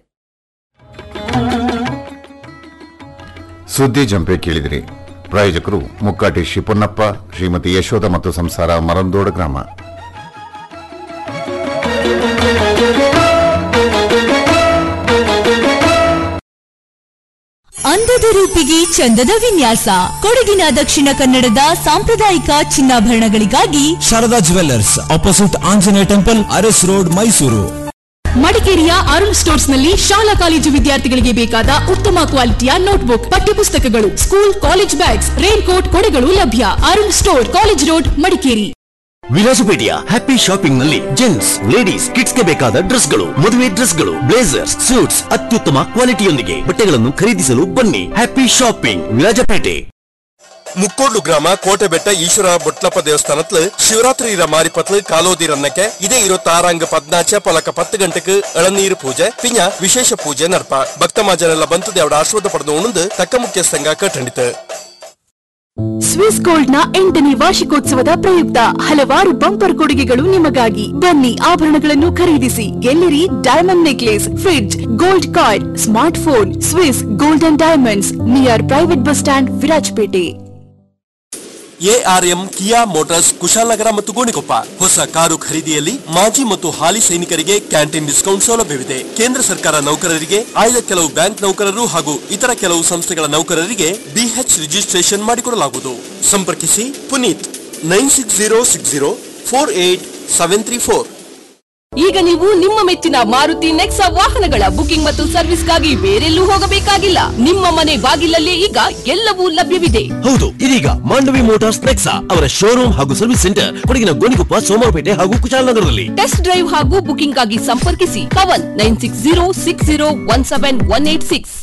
ಸುದ್ದಿ ಜಂಪೆ ಕೇಳಿದಿರಿ ಪ್ರಾಯೋಜಕರು ಮುಕ್ಕಾಟಿ ಶ್ರೀ ಪೊನ್ನಪ್ಪ ಶ್ರೀಮತಿ ಯಶೋಧ ಮತ್ತು ಸಂಸಾರ ಮರಂದೋಡ ಗ್ರಾಮ ಅಂದದ ರೂಪಿಗೆ ಚಂದದ ವಿನ್ಯಾಸ ಕೊಡಗಿನ ದಕ್ಷಿಣ ಕನ್ನಡದ ಸಾಂಪ್ರದಾಯಿಕ ಚಿನ್ನಾಭರಣಗಳಿಗಾಗಿ Sharada jewellers opposite Anjaneya temple Aras road Mysuru ಮಡಿಕೇರಿಯ ಅರುಣ್ ಸ್ಟೋರ್ಸ್ ನಲ್ಲಿ ಶಾಲಾ ಕಾಲೇಜು ವಿದ್ಯಾರ್ಥಿಗಳಿಗೆ ಬೇಕಾದ ಉತ್ತಮ ಕ್ವಾಲಿಟಿಯ ನೋಟ್ಬುಕ್ ಪಠ್ಯಪುಸ್ತಕಗಳು school college bags rain coat ಕೊಡೆಗಳು ಲಭ್ಯ Arun store college road Madikeri ವಿಲಾಸಪೇಟೆಯ ಹ್ಯಾಪಿ ಶಾಪಿಂಗ್ ನಲ್ಲಿ ಜೆಂಟ್ಸ್ ಲೇಡೀಸ್ ಕಿಡ್ಸ್ ಗೆ ಬೇಕಾದ ಡ್ರೆಸ್ಗಳು ಮದುವೆ ಡ್ರೆಸ್ಗಳು ಬ್ಲೇಸರ್ಸ್ ಸೂಟ್ಸ್ ಅತ್ಯುತ್ತಮ ಕ್ವಾಲಿಟಿಯೊಂದಿಗೆ ಬಟ್ಟೆಗಳನ್ನು ಖರೀದಿಸಲು ಬನ್ನಿ ಹ್ಯಾಪಿ ಶಾಪಿಂಗ್ ವಿರಾಜಪೇಟೆ ಮುಕ್ಕೋಡ್ಲು ಗ್ರಾಮ ಕೋಟೆಬೆಟ್ಟ ಈಶ್ವರ ಬೊಟ್ಲಪ್ಪ ದೇವಸ್ಥಾನತ್ಲು ಶಿವರಾತ್ರಿ ಇರ ಮಾರಿಪತ್ಲು ಕಾಲೋದಿ ರನ್ನಕ್ಕೆ ಇದೇ ഇരുപത്തി ಪದ್ನಾಚ ಪಲಕ ಪತ್ತು ಗಂಟೆಗೆ ಎಳನೀರು ಪೂಜೆ ಪಿಂಜ ವಿಶೇಷ ಪೂಜೆ ನಡ್ಪ ಭಕ್ತ ಮಾಜನೆಲ್ಲ ಬಂತು ದೇವಡ ಆಶ್ವಾದ ಪಡೆದು ಉಣಂದು ತಕ್ಕ ಮುಖ್ಯಸ್ಥಂಗ ಕಟ್ಟಂಡಿತು ಸ್ವಿಸ್ ಗೋಲ್ಡ್ ನ ಎಂಟನೇ ವಾರ್ಷಿಕೋತ್ಸವದ ಪ್ರಯುಕ್ತ ಹಲವಾರು ಬಂಪರ್ ಕೊಡುಗೆಗಳು ನಿಮಗಾಗಿ ಬನ್ನಿ ಆಭರಣಗಳನ್ನು ಖರೀದಿಸಿ ಗೆಲ್ಲಿರಿ diamond necklace fridge gold card smart phone Swiss gold and diamonds near private bus stand Virajpet ARM Kia Motors Kushalnagar ಮತ್ತು ಗೋಣಿಕೊಪ್ಪ ಹೊಸ ಕಾರು ಖರೀದಿಯಲ್ಲಿ ಮಾಜಿ ಮತ್ತು ಹಾಲಿ ಸೈನಿಕರಿಗೆ ಕ್ಯಾಂಟೀನ್ ಡಿಸ್ಕೌಂಟ್ ಸೌಲಭ್ಯವಿದೆ ಕೇಂದ್ರ ಸರ್ಕಾರ ನೌಕರರಿಗೆ ಆಯ್ದ ಕೆಲವು ಬ್ಯಾಂಕ್ ನೌಕರರು ಹಾಗೂ ಇತರ ಕೆಲವು ಸಂಸ್ಥೆಗಳ ನೌಕರರಿಗೆ ಬಿಎಚ್ ರಿಜಿಸ್ಟ್ರೇಷನ್ ಮಾಡಿಕೊಡಲಾಗುವುದು ಸಂಪರ್ಕಿಸಿ Puneeth nine six zero six zero four eight seven three four ಈಗ ನೀವು ನಿಮ್ಮ ಮೆಚ್ಚಿನ ಮಾರುತಿ ನೆಕ್ಸಾ ವಾಹನಗಳ ಬುಕಿಂಗ್ ಮತ್ತು ಸರ್ವಿಸ್ಗಾಗಿ ಬೇರೆಲ್ಲೂ ಹೋಗಬೇಕಾಗಿಲ್ಲ ನಿಮ್ಮ ಮನೆ ಬಾಗಿಲಲ್ಲೇ ಈಗ ಎಲ್ಲವೂ ಲಭ್ಯವಿದೆ ಹೌದು ಇದೀಗ ಮಾಂಡವಿ ಮೋಟಾರ್ಸ್ ನೆಕ್ಸಾ ಅವರ ಶೋರೂಮ್ ಹಾಗೂ ಸರ್ವಿಸ್ ಸೆಂಟರ್ ಕೊಡಗಿನ ಗೋಣಿಕೊಪ್ಪ ಸೋಮವಾರಪೇಟೆ ಹಾಗೂ ಕುಶಾಲನಗರದಲ್ಲಿ ಟೆಸ್ಟ್ ಡ್ರೈವ್ ಹಾಗೂ ಬುಕಿಂಗ್ ಆಗಿ ಸಂಪರ್ಕಿಸಿ Kavan nine six zero six zero one seven one eight six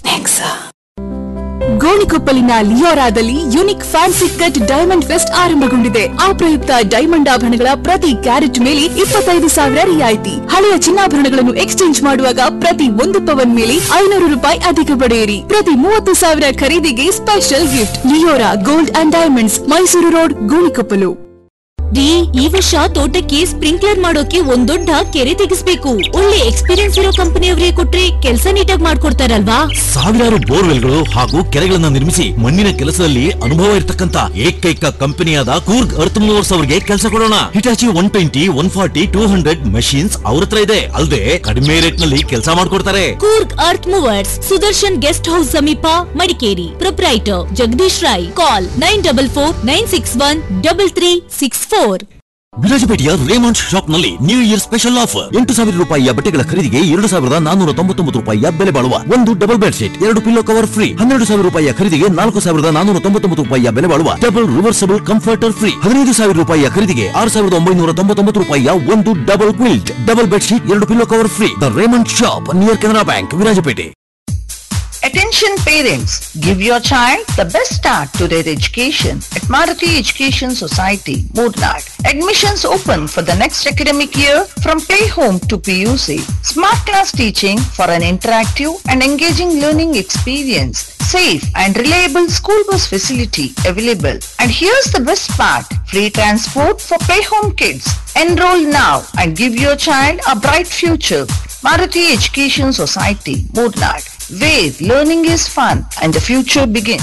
ಗೋಣಿಕೊಪ್ಪಲಿನ ಲಿಯೋರಾದಲ್ಲಿ unique fancy cut diamond fest ಆರಂಭಗೊಂಡಿದೆ ಆ ಪ್ರಯುಕ್ತ ಡೈಮಂಡ್ ಆಭರಣಗಳ ಪ್ರತಿ ಕ್ಯಾರೆಟ್ ಮೇಲೆ ಇಪ್ಪತ್ತೈದು ಸಾವಿರ ರಿಯಾಯಿತಿ ಹಳೆಯ ಚಿನ್ನಾಭರಣಗಳನ್ನು ಎಕ್ಸ್ಚೇಂಜ್ ಮಾಡುವಾಗ ಪ್ರತಿ ಒಂದು ಪವನ್ ಮೇಲೆ ಐನೂರು ರೂಪಾಯಿ ಅಧಿಕ ಪಡೆಯಿರಿ ಪ್ರತಿ ಮೂವತ್ತು ಸಾವಿರ ಖರೀದಿಗೆ special gift Leora gold and diamonds Mysuru road Gonikoppal ಡಿ ಈ ವರ್ಷ ತೋಟಕ್ಕೆ ಸ್ಪ್ರಿಂಕ್ಲರ್ ಮಾಡೋಕೆ ಒಂದ್ ದೊಡ್ಡ ಕೆರೆ ತೆಗಿಸ್ಬೇಕು ಒಳ್ಳೆ ಎಕ್ಸ್ಪೀರಿಯನ್ಸ್ ಇರೋ ಕಂಪನಿಯವರಿಗೆ ಕೊಟ್ರೆ ಕೆಲಸ ನೀಟಾಗಿ ಮಾಡ್ಕೊಡ್ತಾರಲ್ವಾ ಸಾವಿರಾರು ಬೋರ್ವೆಲ್ಗಳು ಹಾಗೂ ಕೆರೆಗಳನ್ನ ನಿರ್ಮಿಸಿ ಮಣ್ಣಿನ ಕೆಲಸದಲ್ಲಿ ಅನುಭವ ಇರತಕ್ಕಂತ ಏಕೈಕ ಕಂಪನಿಯಾದ ಕೂರ್ಗ್ ಅರ್ತ್ ಮೂವರ್ಸ್ ಅವರಿಗೆ ಕೆಲಸ ಕೊಡೋಣ Hitachi one twenty one forty two hundred machines ಅವ್ರ ಹತ್ರ ಇದೆ ಅಲ್ಲದೆ ಕಡಿಮೆ ರೇಟ್ ನಲ್ಲಿ ಕೆಲಸ ಮಾಡ್ಕೊಡ್ತಾರೆ Coorg earth movers Sudarshan guest house ಸಮೀಪ Madikeri proprietor Jagadish Rai call nine double four nine six one double three six four ವಿರಾಜಪೇಟೆಯ ರೇಮಂಡ್ ಶಾಪ್ ನಲ್ಲಿ ನ್ಯೂ ಇಯರ್ ಸ್ಪೆಷಲ್ ಆಫರ್ ಎಂಟು ಸಾವಿರ ರೂಪಾಯಿಯ ಬಟ್ಟೆಗಳ ಖರೀದಿಗೆ ಎರಡು ಸಾವಿರದ ನಾನೂರ ತೊಂಬತ್ತೊಂಬತ್ತು ರೂಪಾಯಿಯ ಬೆಲೆ ಬಾಳುವ ಒಂದು ಡಬಲ್ ಬೆಡ್ ಶೀಟ್ ಎರಡು ಪಿಲ್ಲೋ ಕವರ್ ಫ್ರೀ ಹನ್ನೆರಡು ಸಾವಿರ ರೂಪಾಯಿಯ ಖರೀದಿಗೆ ನಾಲ್ಕು ಸಾವಿರದ ನಾನೂರ ತೊಂಬತ್ತೊಂಬತ್ತು ರೂಪಾಯಿಯ ಬೆಲೆ ಬಾಳುವ ಡಬಲ್ ರಿವರ್ಸಬಲ್ ಕಂಫರ್ಟರ್ ಫ್ರೀ ಹದಿನೈದು ಸಾವಿರ ರೂಪಾಯಿಯ ಖರೀದಿಗೆ ಆರು ಸಾವಿರದ ಒಂಬೈನೂರ ತೊಂಬತ್ತೊಂಬತ್ತು ರೂಪಾಯಿಯ ಒಂದು double quilt double bed sheet ಎರಡು pillow cover free the Raymond shop near Canara bank Virajpet Attention parents, give your child the best start to their education at Marathi Education Society, Murnad. Admissions open for the next academic year from play home to PUC. Smart class teaching for an interactive and engaging learning experience. Safe and reliable school bus facility available. And here's the best part, free transport for play home kids. Enroll now and give your child a bright future. Marathi Education Society, Murnad. Wait, learning is fun and the future begins.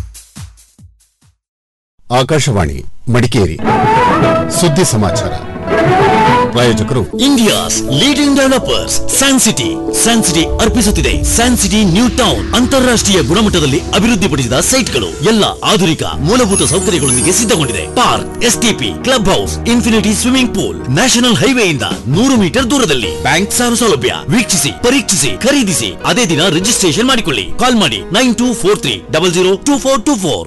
Akashvani Madikeri ಸುದ್ದಿ ಸಮಾಚಾರ ಪ್ರಾಯೋಜಕರು India's leading developers San City San City ಅರ್ಪಿಸುತ್ತಿದೆ San City new town ಅಂತಾರಾಷ್ಟ್ರೀಯ ಗುಣಮಟ್ಟದಲ್ಲಿ ಅಭಿವೃದ್ಧಿಪಡಿಸಿದ ಸೈಟ್ಗಳು ಎಲ್ಲ ಆಧುನಿಕ ಮೂಲಭೂತ ಸೌಕರ್ಯಗಳೊಂದಿಗೆ ಸಿದ್ಧಗೊಂಡಿದೆ park STP club house infinity swimming pool national ಹೈವೇಯಿಂದ ನೂರು ಮೀಟರ್ ದೂರದಲ್ಲಿ ಬ್ಯಾಂಕ್ ಸಾಲ ಸೌಲಭ್ಯ ವೀಕ್ಷಿಸಿ ಪರೀಕ್ಷಿಸಿ ಖರೀದಿಸಿ ಅದೇ ದಿನ ರಿಜಿಸ್ಟ್ರೇಷನ್ ಮಾಡಿಕೊಳ್ಳಿ ಕಾಲ್ ಮಾಡಿ nine two four three double zero two four two four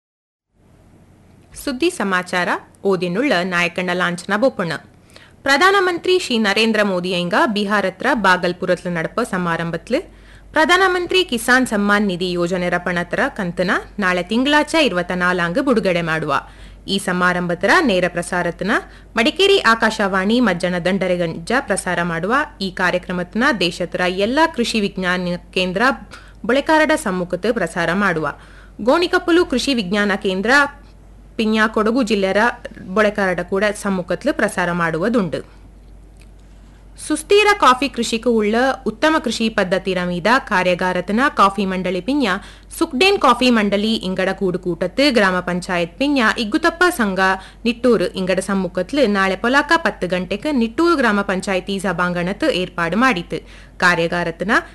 ಸುದ್ದಿ ಸಮಾಚಾರ ಓದಿನುಳ್ಳ ನಾಯಕಣ್ಣ ಲಾಂಛನ ಬೋಪಣ್ಣ ಪ್ರಧಾನಮಂತ್ರಿ ಶ್ರೀ ನರೇಂದ್ರ ಮೋದಿಯಂಗ ಬಿಹಾರತ್ರ ಬಾಗಲ್ಪುರತ್ಲ ನಡಪ ಸಮಾರಂಭತ್ಲು ಪ್ರಧಾನಮಂತ್ರಿ ಕಿಸಾನ್ ಸಮ್ಮಾನ್ ನಿಧಿ ಯೋಜನೆ ರಪಣತ್ರ ಕಂತನ ನಾಳೆ ತಿಂಗಳಾಚ ಇರುವತ್ತ ನಾಲಾಂಗ್ ಬಿಡುಗಡೆ ಮಾಡುವ ಈ ಸಮಾರಂಭತರ ನೇರ ಪ್ರಸಾರತನ ಮಡಿಕೇರಿ ಆಕಾಶವಾಣಿ ಮಜ್ಜನ ದಂಡರೆಗಂಜ ಪ್ರಸಾರ ಮಾಡುವ ಈ ಕಾರ್ಯಕ್ರಮತನ ದೇಶತ್ರ ಎಲ್ಲಾ ಕೃಷಿ ವಿಜ್ಞಾನ ಕೇಂದ್ರ ಬೊಳೆಕಾರಡ ಸಮ್ಮುಖದ ಪ್ರಸಾರ ಮಾಡುವ ಗೋಣಿಕಪ್ಪಲು ಕೃಷಿ ವಿಜ್ಞಾನ ಕೇಂದ್ರ ಪಿನ್ಯಾ ಕೊಡಗು ಜಿಲ್ಲೆಯ ಬೊಳೆಕಾರಡ ಕೂಡ ಸಮ್ಮುಖತ್ಲು ಪ್ರಸಾರ ಮಾಡುವುದುಂಡು ಸುಸ್ಥಿರ ಕಾಫಿ ಕೃಷಿಗೂ ಉಳ್ಳ ಉತ್ತಮ ಕೃಷಿ ಪದ್ಧತಿರ ಮೀದ ಕಾರ್ಯಗಾರತನ ಕಾಫಿ ಮಂಡಳಿ ಪಿನ್ಯ ಸುಕ್ಡೇನ್ ಕಾಫಿ ಮಂಡಳಿ ಇಂಗಡ ಕೂಡುಕೂಟತ್ತು ಗ್ರಾಮ ಪಂಚಾಯತ್ ಪಿನ್ಯ ಇಗ್ಗುತಪ್ಪ ಸಂಘ ನಿಟ್ಟೂರು ಇಂಗಡ ಸಮ್ಮುಖತ್ಲು ನಾಳೆ ಪೊಲಾಕ ಪತ್ತು ಗಂಟೆಗೆ ನಿಟ್ಟೂರು ಗ್ರಾಮ ಪಂಚಾಯತಿ ಸಭಾಂಗಣತ್ತು ಏರ್ಪಾಡು ಮಾಡಿತು ಕಾರ್ಯಗಾರತನ